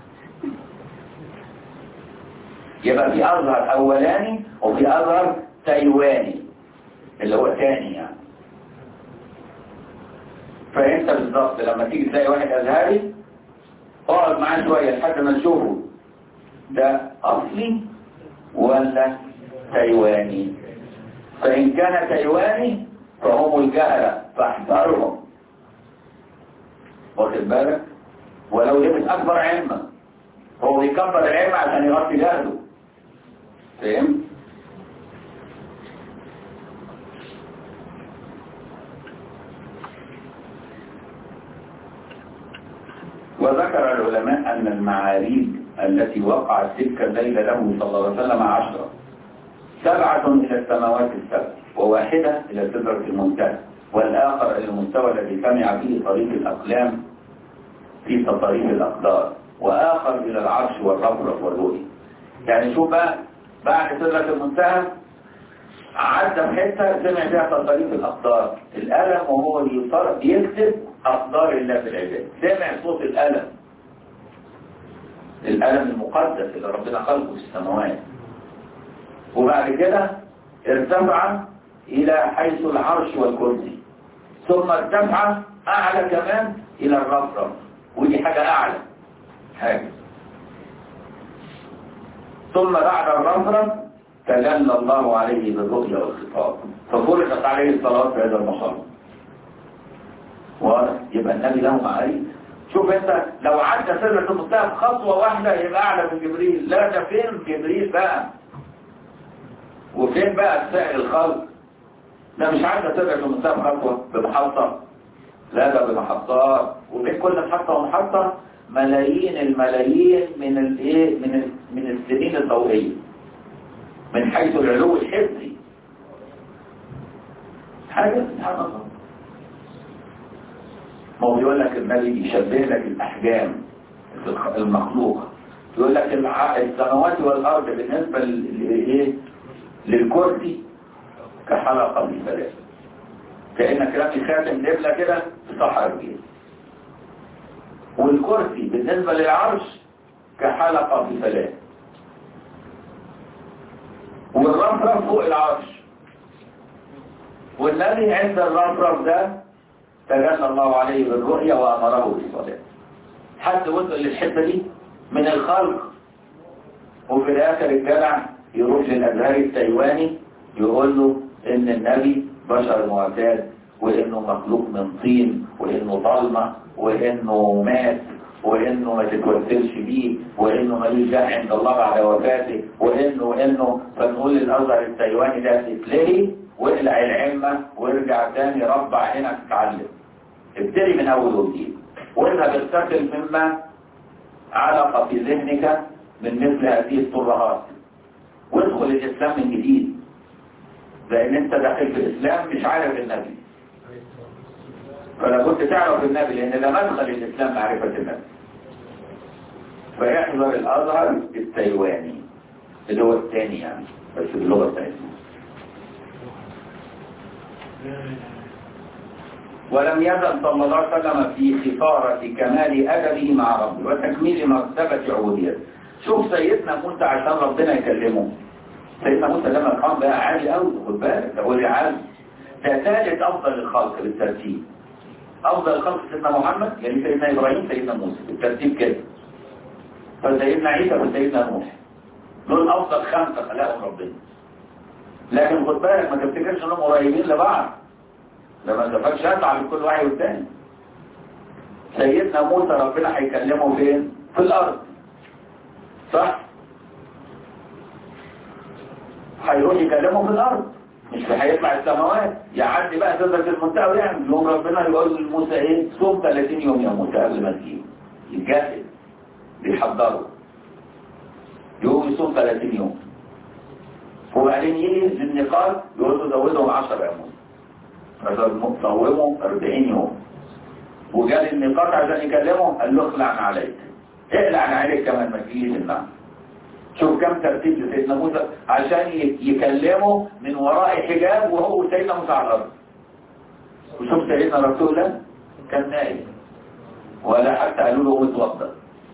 يبقى في ازهر اولاني وفي ازهر تايواني اللي هو ثاني يعني فانت بالظبط لما تيجي تلاقي واحد ازهري اقعد معاه شوية لحد ما تشوفه ده أصلي ولا تايواني فإن كان تايواني فهم الجهلة فاحذرهم واخد بالك ولو لبس أكبر علما هو بيكبر العلم عشان يغطي جهله فهم؟ وذكر العلماء أن المعاريج التي وقعت تلك الليلة له صلى الله عليه وسلم عشرة سبعة إلى السماوات السبع وواحدة إلى سدرة المنتهى والآخر إلى المستوى الذي سمع فيه طريق الأقلام في تطريق الأقدار وآخر إلى العرش والرفرف والرؤية يعني شوف بقى بعد سدرة المنتهى عدى بحتة سمع فيها تطريق الأقدار الألم وهو بيكتب أقدار الله في العباد سمع صوت الألم الألم المقدس اللي ربنا خلقه في السماوات وبعد كده ارتفع إلى حيث العرش والكرسي ثم ارتفع أعلى كمان إلى الرفرف ودي حاجة أعلى حاجة ثم بعد الرفرف تجلى الله عليه بالرؤيا والخطاب ففرضت عليه الصلاة في هذا المقام واضح يبقى النبي له معارف شوف انت لو عدى سدرة المنتهى بخطوة واحدة يبقى اعلى من جبريل لا ده فين جبريل بقى وفين بقى سائر الخلق ده مش عدى سدرة المنتهى بخطوة بمحطة لا ده بمحطات وبين كل محطة ومحطة ملايين الملايين من الايه من ال- من السنين الضوئية من حيث العلو الحسي حاجة سبحان الله ما هو بيقول لك النبي يشبه لك الأحجام المخلوقة يقول لك الع- السماوات والأرض بالنسبة ل- لإيه للكرسي كحلقة من ثلاثة كأنك رامي خاتم نبلة كده في صحراء كبيرة والكرسي بالنسبة للعرش كحلقة في ثلاثة والرفرف فوق العرش والنبي عند الرفرف ده تجلى الله عليه بالرؤيا وأمره بالصلاة حد وصل للحتة دي من الخلق وفي الآخر الجدع يروح للأزهر التايواني يقول له إن النبي بشر معتاد وإنه مخلوق من طين وإنه ظلمة وإنه مات وإنه ما تتوسلش بيه وإنه ملوش داعي عند الله بعد وفاته وإنه وإنه فنقول للأزهر التايواني ده تتلهي واقلع العمة وارجع تاني ربع هنا تتعلم ابتدي من أول وجديد واذهب اغتسل مما علق في ذهنك من مثل هذه الترهات وادخل الإسلام من جديد لأن أنت داخل في الإسلام مش عارف النبي فلا كنت تعرف النبي لأن ده مدخل الإسلام معرفة النبي فيحضر الأزهر التايواني اللي هو الثاني يعني بس باللغة الثانية ولم يزل صلى الله عليه وسلم في خفارة كمال أدبه مع ربه وتكميل مرتبة عبوديته شوف سيدنا موسى عشان ربنا يكلمه سيدنا موسى ده مقام بقى عالي قوي خد بالك ده قولي عالي ده ثالث أفضل الخلق بالترتيب أفضل الخلق سيدنا محمد يعني سيدنا إبراهيم سيدنا موسى بالترتيب كده فسيدنا عيسى وسيدنا نوح دول أفضل خمسة خلقهم ربنا لكن خد بالك ما تفتكرش انهم قريبين لبعض لما تفكش هتعب كل واحد والتاني سيدنا موسى ربنا هيكلمه فين في الارض صح هيروح يكلمه في الارض مش هيطلع السماوات يعدي بقى سدرة المنتهى ويعمل يوم ربنا يقول لموسى ايه صوم 30 يوم يا موسى قبل ما تجيب يجهز بيحضره يقوم يصوم 30 يوم وبعدين يجي للنقاط يقول له زودهم 10 يا موسى مثلا صومهم 40 يوم وجال النقاط عشان يكلمهم قال له اخلع عليك اقلع عليك كمان ما تجيش النار شوف كم ترتيب لسيدنا موسى عشان ي- يكلمه من وراء حجاب وهو سيدنا موسى على الارض وشوف سيدنا رسول الله كان نايم ولا حتى قالوا له قوم اتوضى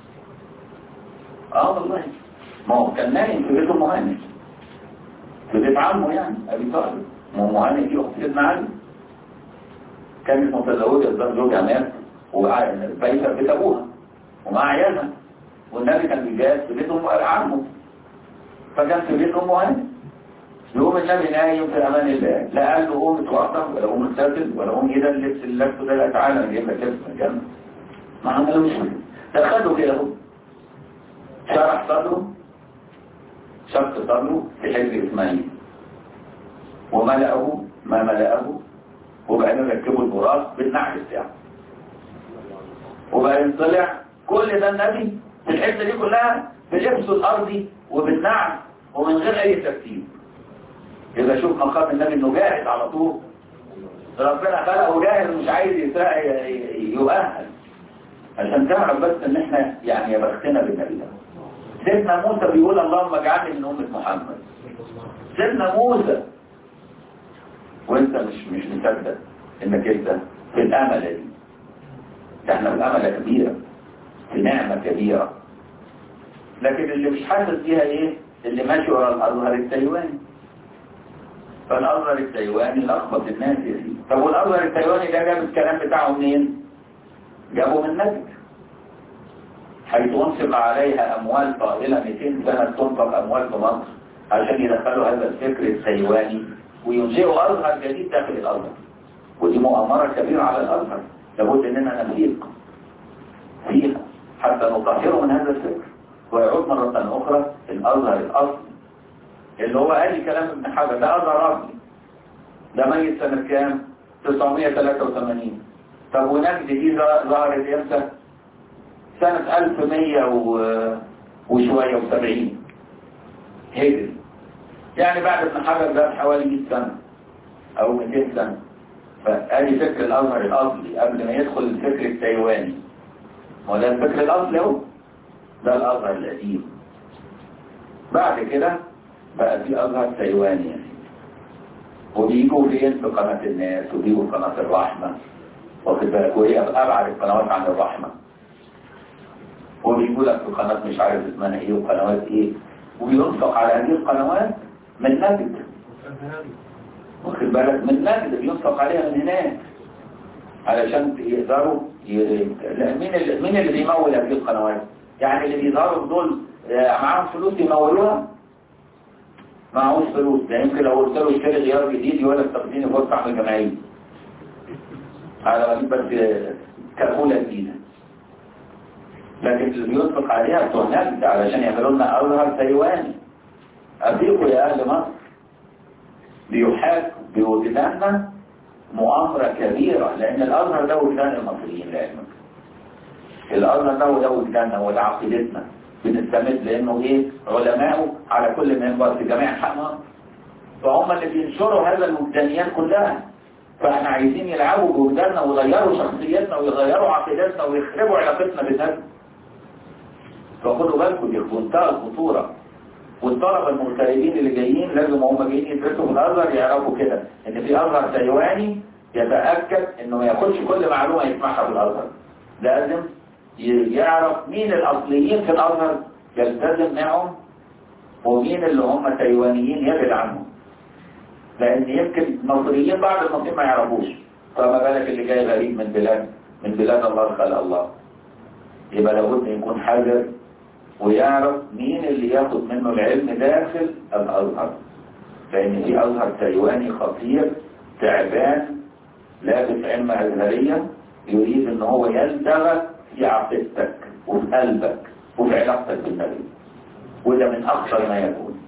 اه والله ما هو كان نايم في بيته مهندس في بيت عمه يعني ابي طالب ما هو مهندس دي اخت سيدنا علي كانت متزوجه ده زوجها مات وبايته في بيت ابوها ومع عيالها والنبي كان بيجاهد في بيت ام عمه فكان في بيت ام هاني يقوم النبي نايم في امان الله لا قال له قوم اتوضى ولا قوم اغتسل ولا قوم ايه ده اللبس اللي لابسه ده لا تعالى انا جايب لك لبس من الجنه ما عملوش كده دخله كده اهو شرح صدره شق صدره في حجر اسماعيل وملأه ما ملأه وبعدين ركبوا البراق بالنعل بتاعه وبعدين طلع كل ده النبي في الحته دي كلها بلبسه الارضي وبالنعل ومن غير اي ترتيب يبقى شوف مقام النبي انه جاهز على طول ربنا خلقه جاهز مش عايز يسرق يؤهل عشان تعرف بس ان احنا يعني يا بختنا بالنبي ده سيدنا موسى بيقول اللهم اجعلني من امه محمد سيدنا موسى وانت مش مش مصدق انك انت في الامله دي ده احنا في الامله كبيره في نعمه كبيره لكن اللي مش حاسس بيها ايه اللي ماشي ورا الازهر التايواني فالازهر التايواني لخبط الناس يا سيدي طب والازهر التايواني ده جاب الكلام بتاعه منين جابه من نجد حيث انفق عليها اموال طائله 200 سنه تنفق اموال في مصر عشان يدخلوا هذا الفكر التايواني وينشئوا ازهر جديد داخل الازهر ودي مؤامره كبيره على الازهر لابد اننا نفيق حتى نطهره من هذا الفكر ويعود مرة أخرى الأزهر الأصلي اللي هو قال كلام ابن حجر ده أزهر أصلي ده ميت سنة كام 983 طب ونجد دي ظهرت امتى سنة 1100 و... وشوية و70 هجري يعني بعد ابن حجر ده حوالي 100 سنة أو 200 سنة فادي فكر الأزهر الأصلي قبل ما يدخل الفكر التايواني ما ده الفكر الأصلي اهو ده الأزهر القديم بعد كده بقى في أزهر تايواني يعني وبيجوا فين في قناة الناس وبيجوا في قناة الرحمة واخد بالك وهي أبعد القنوات عن الرحمة وبيجوا لك في قناة مش عارف اسمها ايه وقنوات ايه وبينفق على هذه القنوات من نجد واخد بالك من نجد بينفق عليها من هناك علشان يقدروا ي... لا مين اللي مين اللي بيمول هذه القنوات يعني اللي بيظهروا دول معاهم فلوس يمولوها معهوش فلوس ده يمكن لو قلت له اشتري غيار جديد يقول لك طب اديني فرصه اعمل جمعيه على ما اجيب بس كرهوله جديده لكن اللي بينفق عليها بتوع نجد علشان يعملوا لنا أزهر تايواني أبيكوا يا أهل مصر بيحاك بوجداننا مؤامرة كبيرة لأن الأزهر ده وجدان المصريين لعلمك الأزهر ده وده وجداننا وده عقيدتنا بنستمد لأنه إيه علماءه على كل منبر في جميع أنحاء مصر فهم اللي بينشروا هذا الوجدانيات كلها فاحنا عايزين يلعبوا بوجداننا ويغيروا شخصيتنا ويغيروا عقيدتنا ويخربوا علاقتنا بالناس فخدوا بالكم دي في منتهى الخطوره والطلبه المغتربين اللي جايين لازم هم جايين يدرسوا في الازهر يعرفوا كده ان في ازهر تايواني يتاكد انه ما ياخدش كل معلومه يسمعها في الازهر لازم يعرف مين الاصليين في الازهر يلتزم معهم ومين اللي هم تايوانيين يبعد عنهم لان يمكن مصريين بعض المصريين ما يعرفوش فما بالك اللي جاي غريب من بلاد من بلاد الله خلق الله يبقى لابد يكون حذر ويعرف مين اللي ياخد منه العلم داخل الازهر لان في ازهر تايواني خطير تعبان لابس علم ازهريه يريد ان هو يلدغ في عقيدتك وفي قلبك وفي علاقتك بالنبي وده من اخطر ما يكون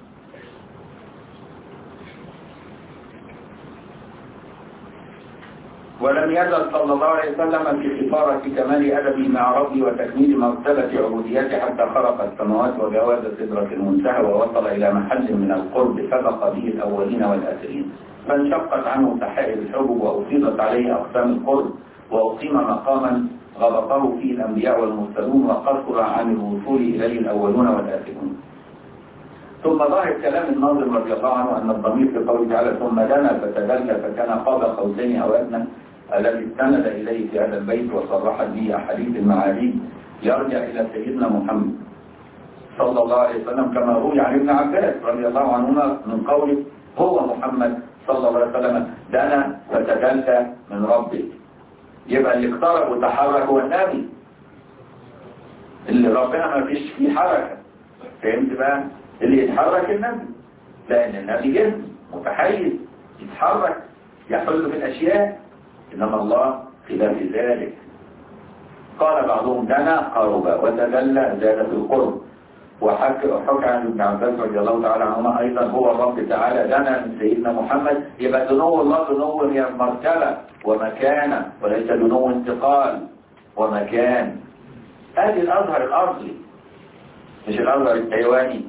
ولم يزل صلى الله عليه وسلم في خفارة كمال أدبه مع ربه وتكميل مرتبة عبوديته حتى خلق السماوات وجاوز سدرة المنتهى ووصل إلى محل من القرب سبق به الأولين والآخرين فانشقت عنه سحائر الحب وأفيضت عليه أقسام القرب وأقيم مقاما غبطه فيه الأنبياء والمرسلون وقصر عن الوصول إليه الأولون والآخرون ثم ظاهر كلام الناظم رضي الله عنه أن الضمير في قوله تعالى ثم دنا فتدلى فكان قاب قوسين أو أدنى الذي استند إليه في هذا البيت وصرحت به أحاديث المعاريف يرجع إلى سيدنا محمد صلى الله عليه وسلم كما روي عن ابن عباس رضي الله عنهما من قوله هو محمد صلى الله عليه وسلم دنا فتدلى من ربه يبقى اللي اقترب وتحرك هو النبي اللي ربنا ما فيش فيه حركة فهمت بقى اللي يتحرك النبي لأن النبي جسم متحيز يتحرك يحل في الأشياء إنما الله خلاف ذلك قال بعضهم دنا قرب وتدلى زاد في القرب وحكى حكى عن ابن عباس رضي الله تعالى عنهما أيضا هو الرب تعالى دنا من سيدنا محمد يبقى دنو الله دنو هي مرتبة ومكانة وليس دنو انتقال ومكان هذه الأزهر الأصلي مش الأزهر التايواني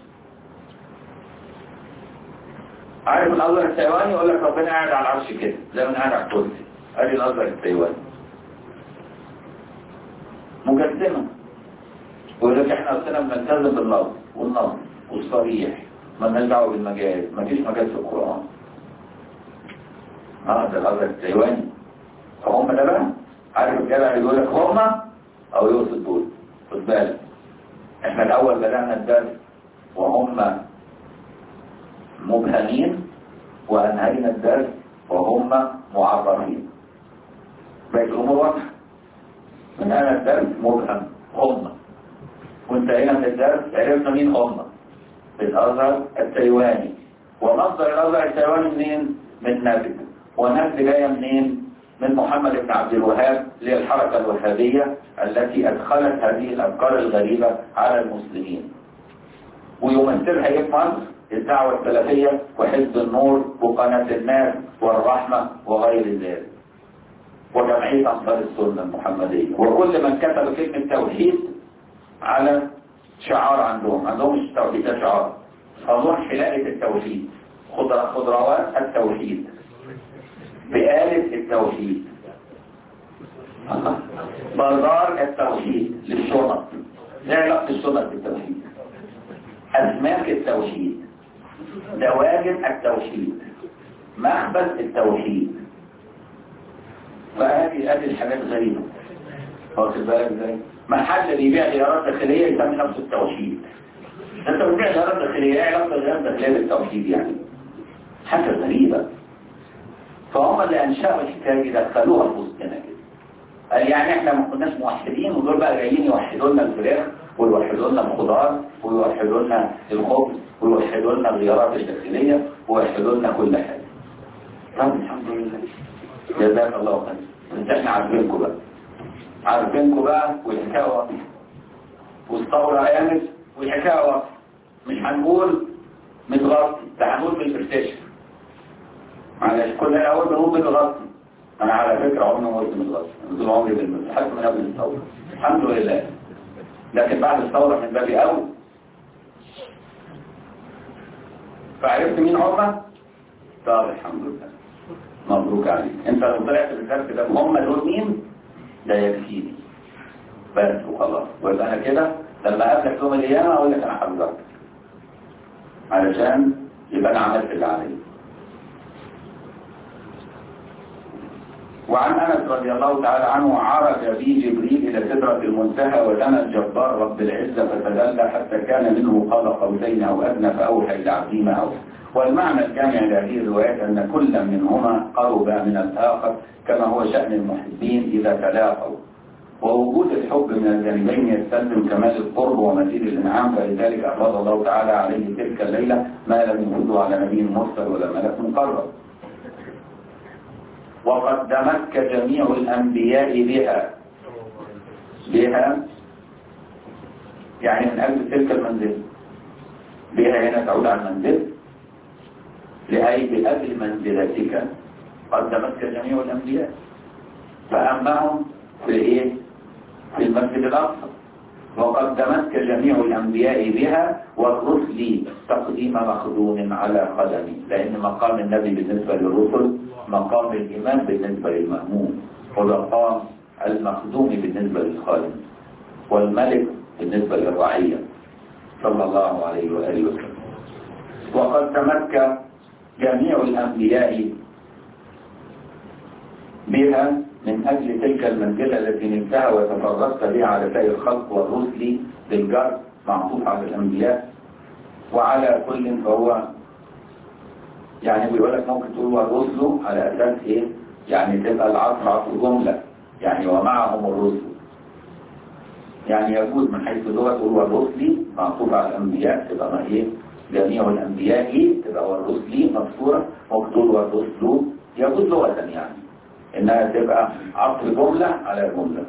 عارف الأزهر التايواني يقول لك ربنا قاعد على العرش كده زي ما قاعد على الكرسي ادي الأزهر التايواني مجسمة ويقول لك احنا اصلنا بنلتزم باللفظ والنظم والصريح ما لناش دعوه بالمجاز ما فيش مجاز في القرآن اه ده الأزهر التايواني فهم ده بقى عارف الجدع يقول لك هم او يقصد دول خد بالك احنا الاول بدأنا الدرس وهم مبهمين وانهينا الدرس وهم معرفين بقت الامور واضحه من انا الدرس مبهم هم وانتهينا من الدرس عرفنا مين هم الازهر التايواني ومصدر الازهر التايواني منين من نجد ونجد جايه منين من محمد بن عبد الوهاب للحركة الوهابية التي أدخلت هذه الأفكار الغريبة على المسلمين ويمثلها إيه في مصر الدعوة السلفية وحزب النور وقناة الناس والرحمة وغير ذلك وجمعية أنصار السنة المحمدية وكل من كتب كلمة توحيد على شعار عندهم عندهم مش توحيد ده شعار أظن حلاقة التوحيد خضر خضروات التوحيد بآلة التوحيد بازار التوحيد للشنط ايه علاقة الشنط بالتوحيد أسماك التوحيد دواجن التوحيد مخبز التوحيد فهذه هذه الحاجات غريبة واخد بالك ازاي محل بيبيع غيارات داخلية يسمي نفسه التوحيد انت بتبيع غيارات داخلية ايه علاقة الغيارات الداخلية بالتوحيد يعني حاجة غريبة فهم اللي انشأوا الحكاية دي دخلوها في وسطنا كده قال يعني احنا ما كناش موحدين ودول بقى جايين يوحدوا لنا الفراخ ويوحدوا لنا الخضار ويوحدوا لنا الخبز ويوحدوا لنا الغيارات الداخلية ويوحدوا لنا كل حاجة طب الحمد لله جزاك الله خير بس احنا عارفينكم بقى عارفينكم بقى والحكاية واضحة والثورة قامت والحكاية واضحة مش هنقول متغطي ده هنقول بالبرتشن معلش كل الاول بنقول متغطي انا على فكرة عمري ما قلت متغطي انا طول عمري بالمثل حتى من قبل الثورة الحمد لله لكن بعد الثورة من بابي قوي فعرفت مين هم؟ طب الحمد لله مبروك عليك انت لو طلعت بالدرس ده هم دول مين ده يكفيني بس وخلاص ويبقى انا كده لما اقابلك يوم القيامه اقول لك انا حضرتك علشان يبقى انا عملت اللي عليا وعن انس رضي الله تعالى عنه عرج بي جبريل الى سدره المنتهى ولنا الجبار رب العزه فتدلى حتى كان منه قال قوسين او ادنى فاوحى الى عبدي ما اوحى والمعنى الجامع لهذه الروايات أن كل منهما قرب من الآخر كما هو شأن المحبين إذا تلاقوا ووجود الحب من الجانبين يستلزم كمال القرب ومزيد الإنعام فلذلك أفاض الله تعالى عليه تلك الليلة ما لم يفوض على نبي مرسل ولا ملك مقرب وقدمتك جميع الأنبياء بها بها يعني من أجل تلك المنزل بها هنا تعود على المنزل لأي بأجل منزلتك قدمتك جميع الأنبياء فأمهم في الإيه؟ في المسجد الأقصى وقدمتك جميع الأنبياء بها والرسل تقديم مخدوم على قدم لأن مقام النبي بالنسبة للرسل مقام الإمام بالنسبة للمأمون ومقام المخدوم بالنسبة للخادم والملك بالنسبة للرعية صلى الله عليه وآله وسلم وقدمتك جميع الأنبياء بها من أجل تلك المنزلة التي نلتها وتفرغت بها على سائر الخلق والرسل بالجر معطوف على الأنبياء وعلى كل فهو يعني بيقول لك ممكن تقول والرسل على أساس إيه؟ يعني تبقى العصر عصر جملة يعني ومعهم الرسل يعني يجوز من حيث اللغة تقول والرسل معطوف على الأنبياء تبقى ما إيه؟ جميع الأنبياء تبقى والرسل مذكورة مكتوب والرسل يجوز لغة يعني إنها تبقى عطف جملة على جملة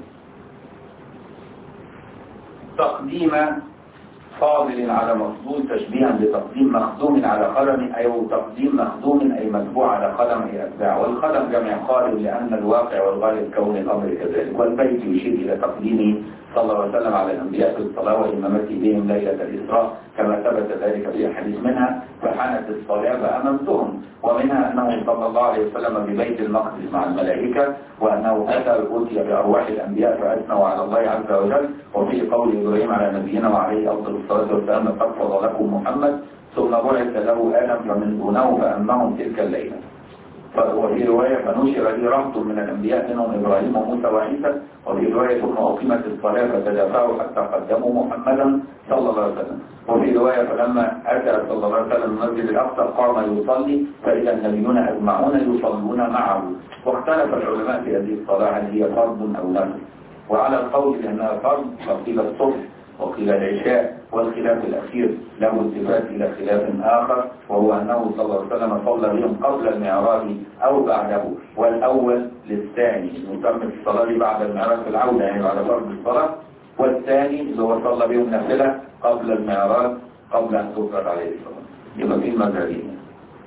تقديم فاضل على مفضول تشبيها بتقديم مخدوم على قلم أي تقديم مخدوم أي متبوع على قلم أي أتباع والقلم جمع قارب لأن الواقع والغالب كون الأمر كذلك والبيت يشير إلى تقديمه صلى الله عليه وسلم على الأنبياء في الصلاة وإمامته بهم ليلة الإسراء كما ثبت ذلك في حديث منها فحانت الصلاة فأممتهم ومنها أنه صلى الله عليه وسلم ببيت المقدس مع الملائكة وأنه أتى أوتي بأرواح الأنبياء فأثنوا على الله عز وجل وفي قول إبراهيم على نبينا وعليه أفضل الصلاة والسلام قد فضل لكم محمد ثم بعث له آدم فمن دونه فأمهم تلك الليلة وفي رواية فنشر لي رهط من الأنبياء منهم إبراهيم وموسى وعيسى وفي رواية أنه أقيمت الصلاة فتدافعوا حتى قدموا محمدا صلى الله عليه وسلم وفي رواية فلما أتى صلى الله عليه وسلم المسجد الأقصى قام يصلي فإذا النبيون أجمعون يصلون معه واختلف العلماء في هذه الصلاة هل هي فرض أو نفل وعلى القول بأنها فرض فقيل الصبح وقيل العشاء والخلاف الأخير له التفات إلى خلاف آخر وهو أنه صلى الله عليه وسلم صلى بهم قبل المعراج أو بعده والأول للثاني نسمى الصلاة بعد المعراج في العودة يعني بعد فرض الصلاة والثاني اللي هو صلى بهم نافلة قبل المعراج قبل أن تفرض عليه الصلاة يبقى في المذهبين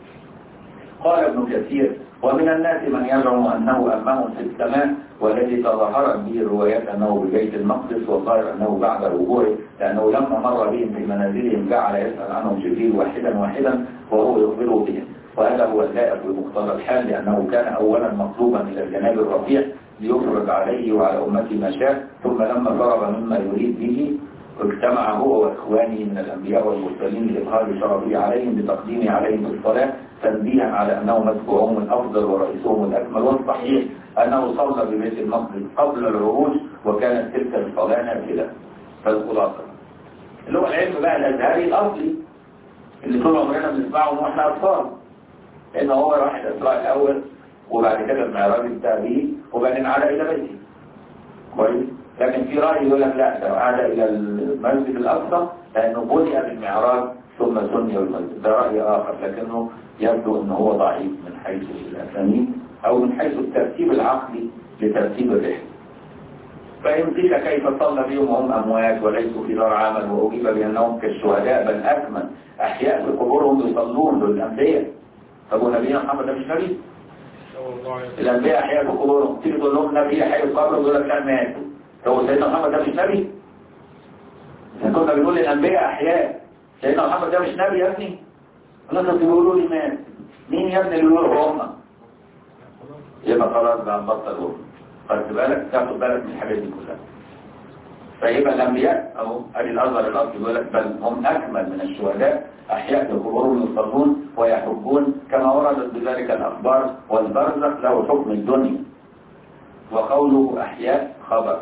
قال ابن كثير ومن الناس من يزعم أنه أمام في السماء والذي تظاهرت به الروايات أنه ببيت المقدس والظاهر أنه بعد رجوعه لأنه لما مر بهم في منازلهم جعل يسأل عنهم جبريل واحدا واحدا وهو يخبر بهم وهذا هو اللائق بمقتضى الحال لأنه كان أولا مطلوبا إلى الجناب الرفيع ليفرض عليه وعلى أمته ما شاء ثم لما فرغ مما يريد به اجتمع هو واخوانه من الانبياء والمرسلين لاظهار شرفه عليهم بتقديمه عليهم بالصلاه تنبيها على انه متبوعهم الافضل ورئيسهم الاكمل والصحيح انه صلى ببيت المقدس قبل العروج وكانت تلك الصلاه نافله فالخلاصه اللي هو العلم بقى الازهري الاصلي اللي طول عمرنا بنسمعه واحنا اطفال لان هو راح الاسراء الاول وبعد كده المعراج التابعي وبعدين عاد الى بيته كويس لكن في رأي يقول لك لا لو عاد إلى المسجد الأقصى لأنه بدأ بالمعراج ثم سني المسجد ده رأي آخر لكنه يبدو أنه هو ضعيف من حيث الأسانيد أو من حيث الترتيب العقلي لترتيب الرحلة فإن قيل كيف صلى بهم وهم أموات وليسوا في دار عمل وأجيب بأنهم كالشهداء بل أكمل أحياء في قبورهم يصلون للأنبياء طب ونبينا محمد ده مش نبي؟ الأنبياء أحياء في قبورهم تيجي تقول لهم نبي حي القبر يقول لك لا ماتوا هو سيدنا محمد ده مش نبي احنا كنا بنقول للانبياء احياء سيدنا محمد ده مش نبي يا ابني ولا بيقولوا لي مات مين يا ابني اللي يقولوا هم يبقى خلاص بقى نبطل هم خدت بالك تاخد بالك من الحاجات دي كلها فيبقى الانبياء او ادي الازهر الاصلي يقول لك بل هم اكمل من الشهداء احياء في قبورهم يصلون ويحبون كما وردت بذلك الاخبار والبرزخ له حكم الدنيا وقوله احياء خبر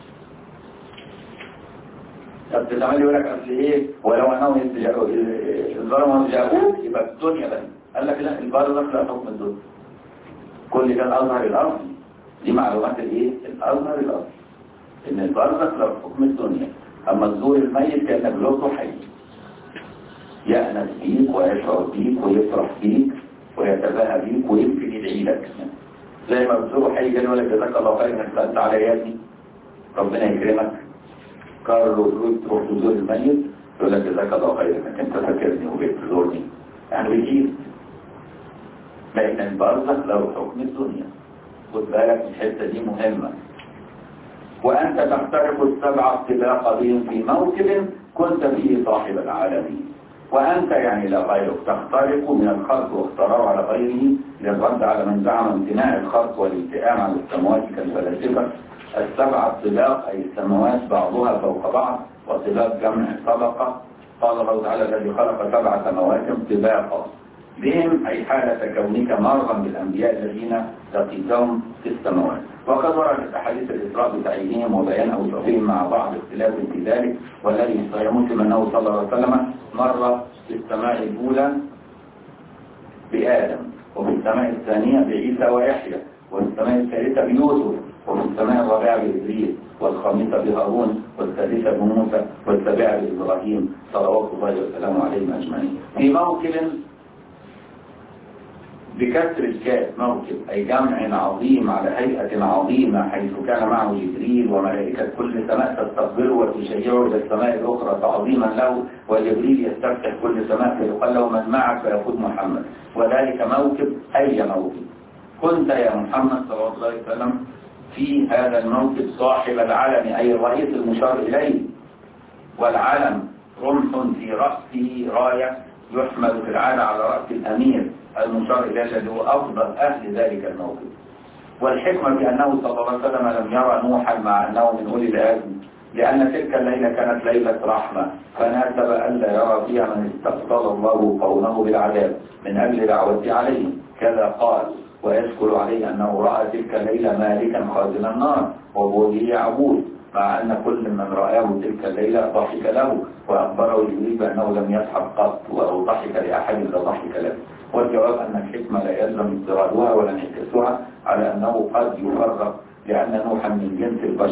طب تتعمل يقول لك اصل ايه ولو انهم الظلموا جاءوك يبقى الدنيا بس قال لك لا البرزخ لا حكم الدنيا كل ده الازهر الاصلي دي معلومات الايه الازهر الاصلي ان البرزخ لا حكم الدنيا اما تزور الميت كانك زرته حي يأنس بيك ويشعر بيك ويفرح بيك ويتباهى بيك ويمكن يدعي لك زي ما بتزوره حي كان يقول لك جزاك الله خير انك سالت على يا ابني ربنا يكرمك كارلو تروح تزور الميت يقول لك جزاك الله خير انك انت فاكرني وجيت تزورني يعني بيجيب لان البرزخ له حكم الدنيا خد بالك الحته دي مهمه وانت تخترق السبع اتباق بهم في موكب كنت فيه صاحب العالمين وأنت يعني لا غيرك تخترق من الخلق واختراع على غيره للرد على من زعم امتناع الخلق والالتئام على السماوات كالفلاسفة السبع الطباق أي السماوات بعضها فوق بعض وطباق جمع طبقة قال الله تعالى الذي خلق سبع سماوات طباقا بهم أي حالة كونك مرغا بالأنبياء الذين لقيتهم في السماوات وقد وردت أحاديث الإسراء بتعيينهم وبيان أوصافهم مع بعض اختلاف في ذلك والذي صحيح مسلم أنه صلى الله عليه وسلم مر في السماء الأولى بآدم وفي السماء الثانية بعيسى ويحيى وفي السماء الثالثة بيوسف وفي السماء الرابعة بإدريس والخامسة بهارون والسادسة بموسى والسابعة بإبراهيم صلوات الله وسلامه عليهم أجمعين في موكب بكسر الكاف موكب أي جمع عظيم على هيئة عظيمة حيث كان معه جبريل وملائكة كل سماء تستقبله وتشيعه إلى السماء الأخرى تعظيما له وجبريل يستفتح كل سماء فيقال له من معك فيقول محمد وذلك موكب أي موكب كنت يا محمد صلى الله عليه وسلم في هذا الموكب صاحب العلم أي الرئيس المشار إليه والعلم رمح في رأسه راية يحمل في العادة على رأس الأمير المشار إليه الذي هو أفضل أهل ذلك الموقف والحكمة بأنه صلى الله عليه وسلم لم يرى نوحا مع أنه من أولي العزم لأن تلك الليلة كانت ليلة رحمة فناسب ألا يرى فيها من استقصد الله قومه بالعذاب من أجل دعوته عليه كذا قال ويذكر عليه أنه رأى تلك الليلة مالكا خازن النار وبوجه يعبود مع أن كل من رآه تلك الليلة ضحك له وأخبره جبريل بأنه لم يضحك قط أو ضحك لأحد إلا ضحك له والجواب أن الحكمة لا يلزم اضطرادها ولا انعكاسها على أنه قد يفرق لأن نوحا من جنس البشر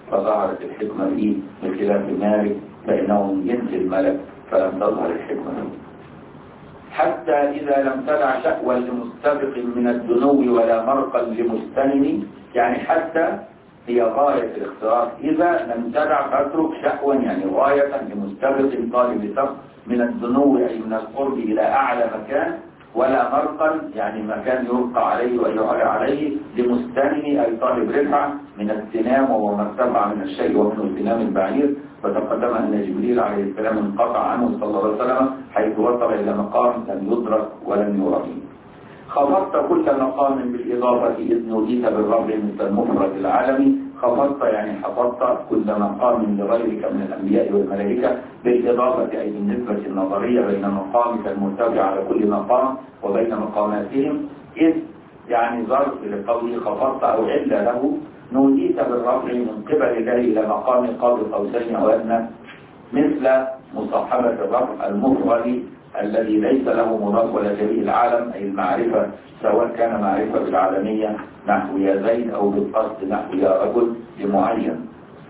فظهرت الحكمة فيه بخلاف مالك فإنه من جنس الملك فلم تظهر الحكمة فيه حتى إذا لم تدع شأوا لمستبق من الدنو ولا مرقا لمستنن يعني حتى هي غاية الاختراق إذا لم تدع فاترك شأوا يعني غاية لمستبق طالب سبق من الدنو أي من القرب إلى أعلى مكان ولا مرقا يعني مكان يلقى عليه ويعلى عليه لمستنن أي طالب رفعة من السنام وهو ما ارتفع من الشيء ومنه سنام البعير وتقدم أن جبريل عليه السلام انقطع عنه صلى الله عليه وسلم حيث وصل إلى مقام لم يدرك ولم يرى خفضت كل مقام بالإضافة إذ نوديت بالرب مثل المفرد العالمي خفضت يعني حفظت كل مقام لغيرك من الأنبياء والملائكة بالإضافة أي بالنسبة النظرية بين مقامك المرتفع على كل مقام وبين مقاماتهم إذ يعني ظرف لقوله خفضت أو عل له نوديت بالرفع من قبل الله إلى مقام قاب قوسين أو أدنى مثل مصاحبة الرفع المفرد الذي ليس له مضاف ولا جميع العالم أي المعرفة سواء كان معرفة بالعالمية نحو يا زيد أو بالقصد نحو يا رجل لمعين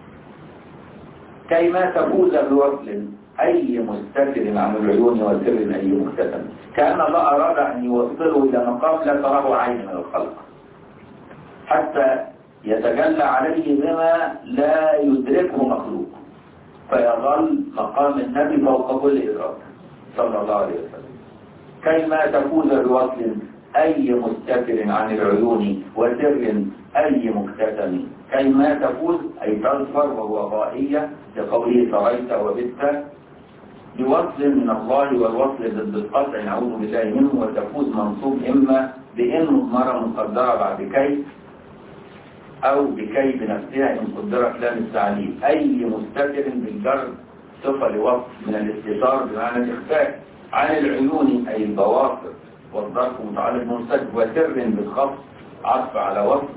كيما تفوز بوصل أي مستتر عن العيون وسر أي مكتسب كأن الله أراد أن يوصله إلى مقام لا تراه عين من الخلق حتى يتجلى عليه بما لا يدركه مخلوق فيظل مقام النبي فوق كل إدراك صلى الله عليه وسلم كيما تفوز بوصل أي مستتر عن العيون وسر أي مكتسم كيما تفوز أي تظفر وهو غائية لقوله سريت وبت بوصل من الله والوصل ضد القطع نعوذ بالله منه وتفوز منصوب إما بإن مضمرة مقدرة بعد كي أو بكي بنفسها إن قدرت لام التعليل أي مستتر بالجر صفة لوصف من الاستثار بمعنى الإخفاء عن العيون أي البواطر والظرف متعلق منسج وسر بالخفض عطف على وصف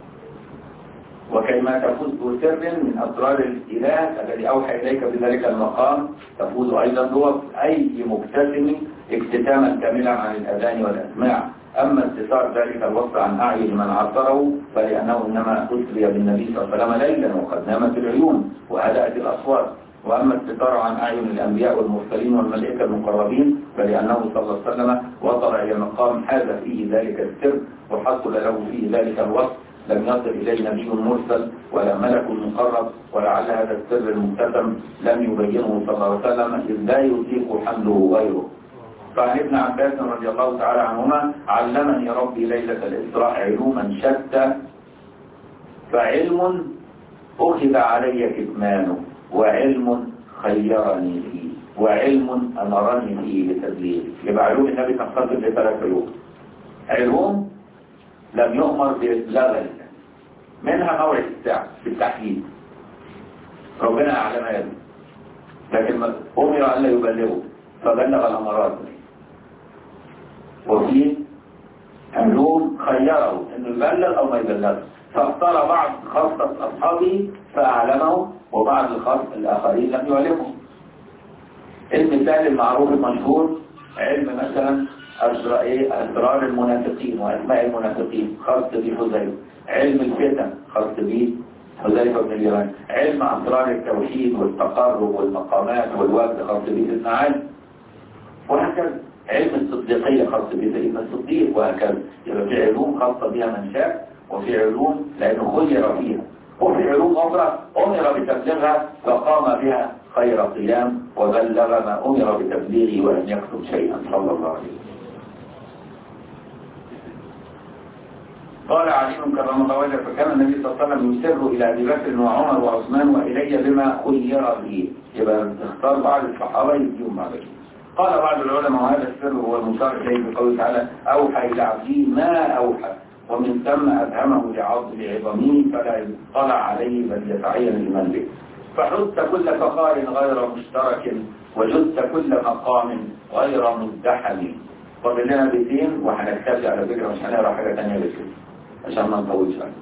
وكيما تفوز بسر من أسرار الإله الذي أوحى إليك بذلك المقام تفوز أيضا بوصف أي مكتسم اكتتاما كاملا عن الأذان والأسماع أما استثار ذلك الوصف عن أعين من عصره فلأنه إنما أسري بالنبي صلى الله عليه وسلم ليلا وقد نامت العيون وهدأت الأصوات وأما الستار عن أعين الأنبياء والمرسلين والملائكة المقربين فلأنه صلى الله عليه وسلم وصل إلى مقام هذا فيه ذلك السر وحصل له فيه ذلك الوصف لم يصل إليه نبي مرسل ولا ملك مقرب ولعل هذا السر المكتسم لم يبينه صلى الله عليه وسلم إذ لا يطيق حمله غيره فعن ابن عباس رضي الله تعالى عنهما علمني ربي ليلة الإسراء علوما شتى فعلم أخذ علي كتمانه وعلم خيرني فيه وعلم أمرني فيه بتبليغ يبقى علوم النبي تنقسم لثلاث علوم علوم لم يؤمر بإبلاغ منها موعد الساعة بالتحديد ربنا أعلم هذا لكن أمر أن لا يبلغه فبلغ الأمرات وفي علوم خيره انه يبلغ او ما يبلغ فاختار بعض خاصة اصحابه فاعلمه وبعض الخاص الاخرين لم يعلمهم المثال المعروف المشهور علم مثلا اسرار المنافقين واسماء المنافقين خاص بحذيفه علم الفتن خاص به حذيفه بن اليمان علم اسرار التوحيد والتقرب والمقامات والوجد خاص به ابن علي وهكذا علم الصديقية خاص بسيدنا الصديق وهكذا يبقى في علوم خاصة بها من شاء وفي علوم لأنه خير فيها وفي علوم أخرى أمر بتبليغها فقام بها خير قيام وبلغ ما أمر بتبليغه ولم يكتب شيئا صلى الله عليه وسلم قال علي كرم الله وجهه فكان النبي صلى الله عليه وسلم يسر الى ابي بكر وعمر وعثمان والي بما خير به يبقى اختار بعض الصحابه يديهم بعد كده قال بعض العلماء وهذا السر هو المشار إليه بقوله تعالى أوحى إلى عبده ما أوحى ومن ثم أفهمه لعظم عظمه فلا يطلع عليه بل يتعين لمن به فحدت كل فخار غير مشترك وجدت كل مقام غير مزدحم فاضل لنا بيتين وهنكتفي على فكرة مش هنقرا حاجة تانية بس عشان ما نطولش عليه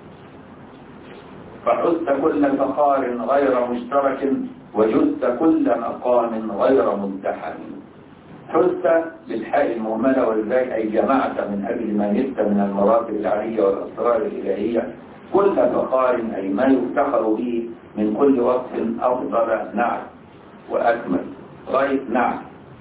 فحدت كل فخار غير مشترك وجدت كل مقام غير مزدحم حدت بالحاء المهملة ولذلك أي جمعت من أجل ما نلت من المراتب العالية والأسرار الإلهية كل فخار أي ما يفتخر به من كل وصف أفضل نعم وأكمل غير نعم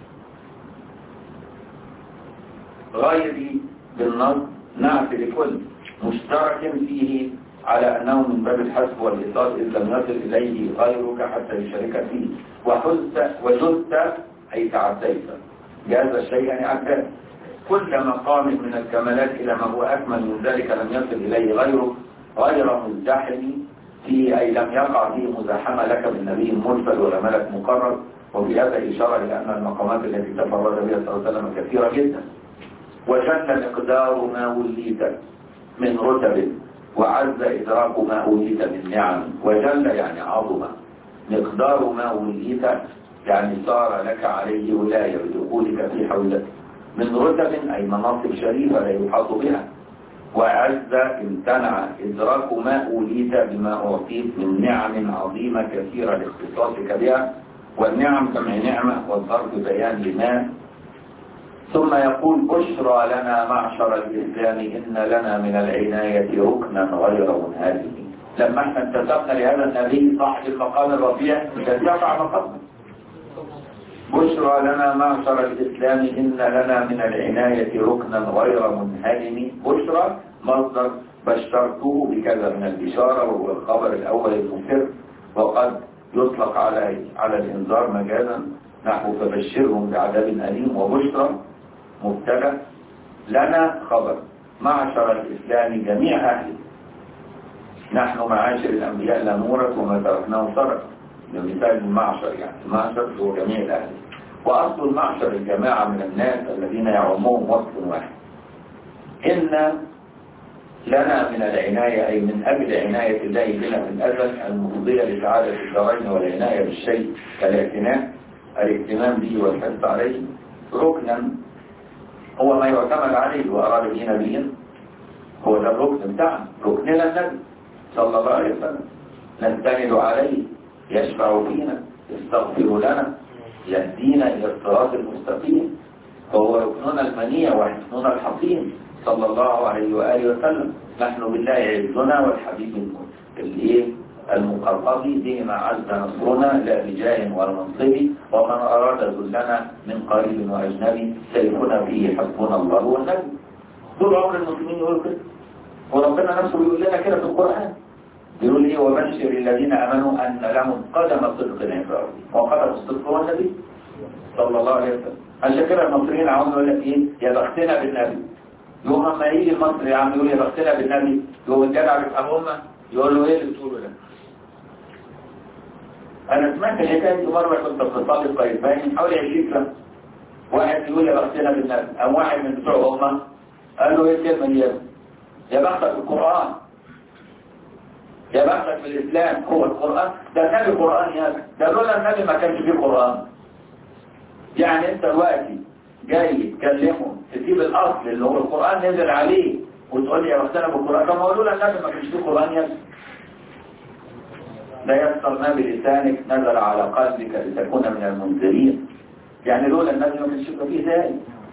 غيري بالنص نعت لكل مشترك فيه على أنه من باب الحسب والإيصال إذ لم يصل إليه غيرك حتى يشارك فيه وحزت وجدت أي تعديت جاز الشيء يعني عدت كل مقام من الكمالات إلى ما هو أكمل من ذلك لم يصل إليه غيره غير مزدحم فيه أي لم يقع فيه مزاحمة لك من نبي مرسل ولا ملك مقرب وفي هذا إشارة إلى أن المقامات التي تفرد بها صلى الله عليه وسلم كثيرة جدا وجل مقدار ما وليت من رتب وعز إدراك ما أوليت من نعم وجل يعني عظم مقدار ما وليت يعني صار لك عليه ولاية بدخولك في حوزة من رتب أي مناصب شريفة لا يحاط بها وعز امتنع إدراك ما أوليت بما أعطيت من نعم عظيمة كثيرة لاختصاصك بها والنعم كما نعمة والظرف بيان لما ثم يقول بشرى لنا معشر الإسلام إن لنا من العناية ركنا غير منهزم لما احنا انتسبنا لهذا النبي صاحب المقام الرفيع تدفع مقامنا بشرى لنا معشر الإسلام إن لنا من العناية ركنا غير منهدم بشرى مصدر بشرته بكذا من البشارة وهو الخبر الأول المفر وقد يطلق على على الإنذار مجازا نحو فبشرهم بعذاب أليم وبشرى مبتدا لنا خبر معشر الإسلام جميع أهله نحن معاشر الأنبياء لا نورث وما تركناه صرف بمثال المعشر يعني المعشر هو جميع الأهل وأصل المعشر الجماعة من الناس الذين يعمهم وصف واحد إن لنا من العناية أي من أجل عناية الله بنا في الأزل المفضية لسعادة الدارين والعناية بالشيء كالاعتناء الاهتمام به والحرص عليه ركنا هو ما يعتمد عليه وأراد به نبيا هو ده الركن بتاعنا ركننا النبي صلى الله عليه وسلم نستند عليه يشفع فينا يستغفر لنا يهدينا إلى الصراط المستقيم فهو ركننا المنيع وحسننا الحصين صلى الله عليه وآله وسلم نحن بالله عزنا والحبيب الايه المقرب بهما عز نصرنا لا بجاه ولا منصب ومن أراد ذلنا من قريب وأجنبي سيفنا فيه حسبنا الله والنبي طول عمر المسلمين يقولوا كده وربنا نفسه بيقول لنا كده في القرآن يقول ايه وبشر الذين امنوا ان لهم قدم صدق عند ربهم وقدم الصدق هو النبي صلى الله عليه وسلم عشان كده المصريين عاوزين يقول لك ايه يا بختنا بالنبي يوم اما يجي المصري يا عم يقول يا بختنا بالنبي يقوم الجدع بيفهمهم يقول له ايه اللي بتقوله ده انا سمعت الحكايه دي مره كنت بتصلي في قيفين حوالي 20 سنه واحد يقول يا بختنا بالنبي قام واحد من بتوع امه قال له ايه الكلمه دي يا ابني؟ يا بختك بالقران يا بختك بالإسلام هو القرآن ده النبي قرآن يا أخي ده لولا النبي ما كانش فيه قرآن يعني انت دلوقتي جاي تكلمه تسيب الأصل اللي هو القرآن نزل عليه وتقول لي يا بختنا بالقرآن طب ما هو لولا النبي ما كانش فيه قرآن يا أخي لا يسر ما بلسانك نزل على قلبك لتكون من المنذرين يعني لولا النبي ما كانش فيه ذلك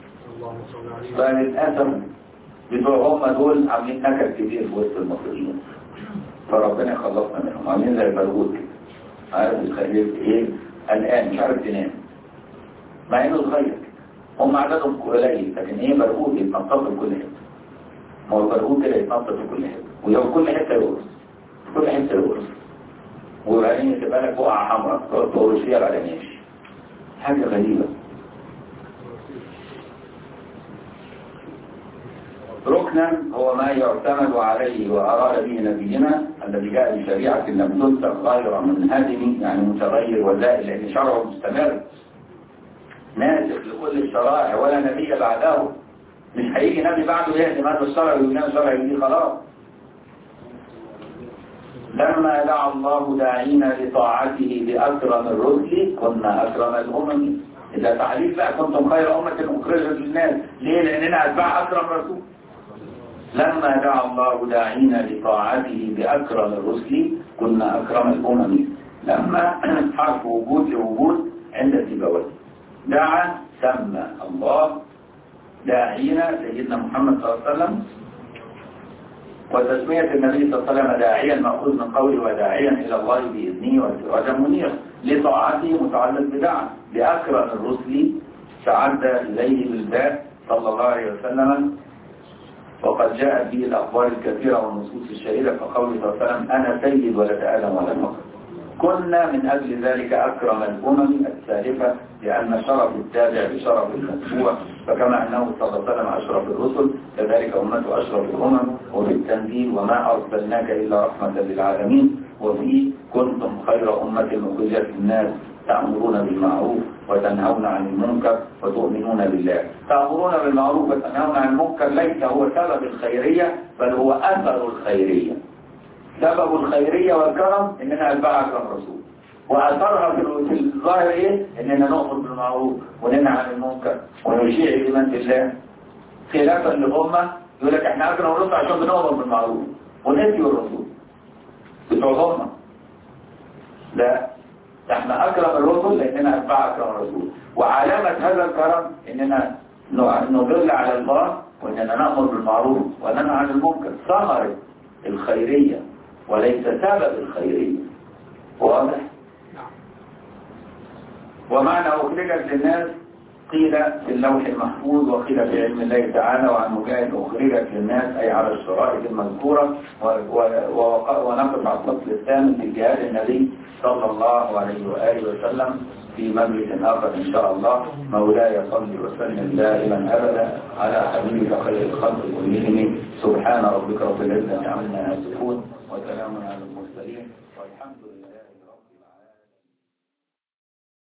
فللأسف بتوع هم دول عاملين نكد كبير في وسط المصريين فربنا يخلصنا منهم عاملين زي البرغوث كده عارف الخليل ايه الان مش عارف تنام مع انه صغير هم عددهم قليل لكن ايه برغوث يتنطط في كل حته ما هو البرغوث كده يتنطط في كل حته ويوم كل حته يورث كل حته يورث وبعدين تبقى لك بقعه حمراء تورث فيها بعدين يمشي حاجه غريبه ركنا هو ما يعتمد عليه وأراد به نبينا الذي جاء بشريعة لم تنسخ غير منهدم يعني متغير وزائل لأن شرعه مستمر ناسخ لكل الشرائع ولا نبي بعده مش هيجي نبي بعده يهدم هذا الشرع ويبنى شرع دي خلاص لما دعا الله داعينا لطاعته بأكرم الرسل كنا أكرم الأمم إذا تعليل بقى كنتم خير أمة أخرجت للناس ليه؟ لأننا أتباع أكرم رسول لما دعا الله داعينا لطاعته بأكرم الرسل كنا أكرم الأمم لما حرف وجود لوجود عند سيبويه دعا سمى الله داعينا سيدنا محمد صلى الله عليه وسلم وتسمية النبي صلى الله عليه وسلم داعيا مأخوذ من قوله وداعيا إلى الله بإذنه وسراجا منيرا لطاعته متعلق بدعم لأكرم الرسل تعدى إليه بالباء صلى الله عليه وسلم وقد جاءت به الأخبار الكثيرة والنصوص الشهيرة فقوله صلى الله عليه وسلم أنا سيد ولد آدم ولا فقر كنا من أجل ذلك أكرم الأمم السالفة لأن شرف التابع بشرف المتبوع فكما أنه صلى الله عليه وسلم أشرف الرسل كذلك أمته أشرف الأمم وبالتنزيل وما أرسلناك إلا رحمة للعالمين وفيه كنتم خير أمة أخرجت للناس تأمرون بالمعروف وتنهون عن المنكر وتؤمنون بالله تأمرون بالمعروف وتنهون عن المنكر ليس هو سبب الخيرية بل هو أثر الخيرية سبب الخيرية والكرم إننا أتبع أكرم رسول وأثرها في الظاهر إيه؟ إننا نؤمر بالمعروف وننهى عن المنكر ونشيع إيمان بالله خلافا لأمة يقول لك إحنا أكرم الرسول عشان بنؤمر بالمعروف ونسيوا الرسول بتوع هم لا احنا أكرم الرسل لأننا أتبع أكرم الرسول وعلامة هذا الكرم إننا ندل على الله وإننا نأمر بالمعروف وننهى عن المنكر ثمرة الخيرية وليس سبب الخيرية واضح؟ ومعنى أخرجت للناس قيل في اللوح المحفوظ وقيل في علم الله تعالى وعن مجاهد أخرجت للناس أي على الشرائط المذكورة ونقف على الفصل الثامن في جهاد النبي صلى الله عليه وآله وسلم في مجلس آخر إن شاء الله مولاي صل وسلم دائما أبدا على حبيبك خير الخلق كلهم سبحان ربك رب العزة عما يصفون وسلام على المرسلين والحمد لله رب العالمين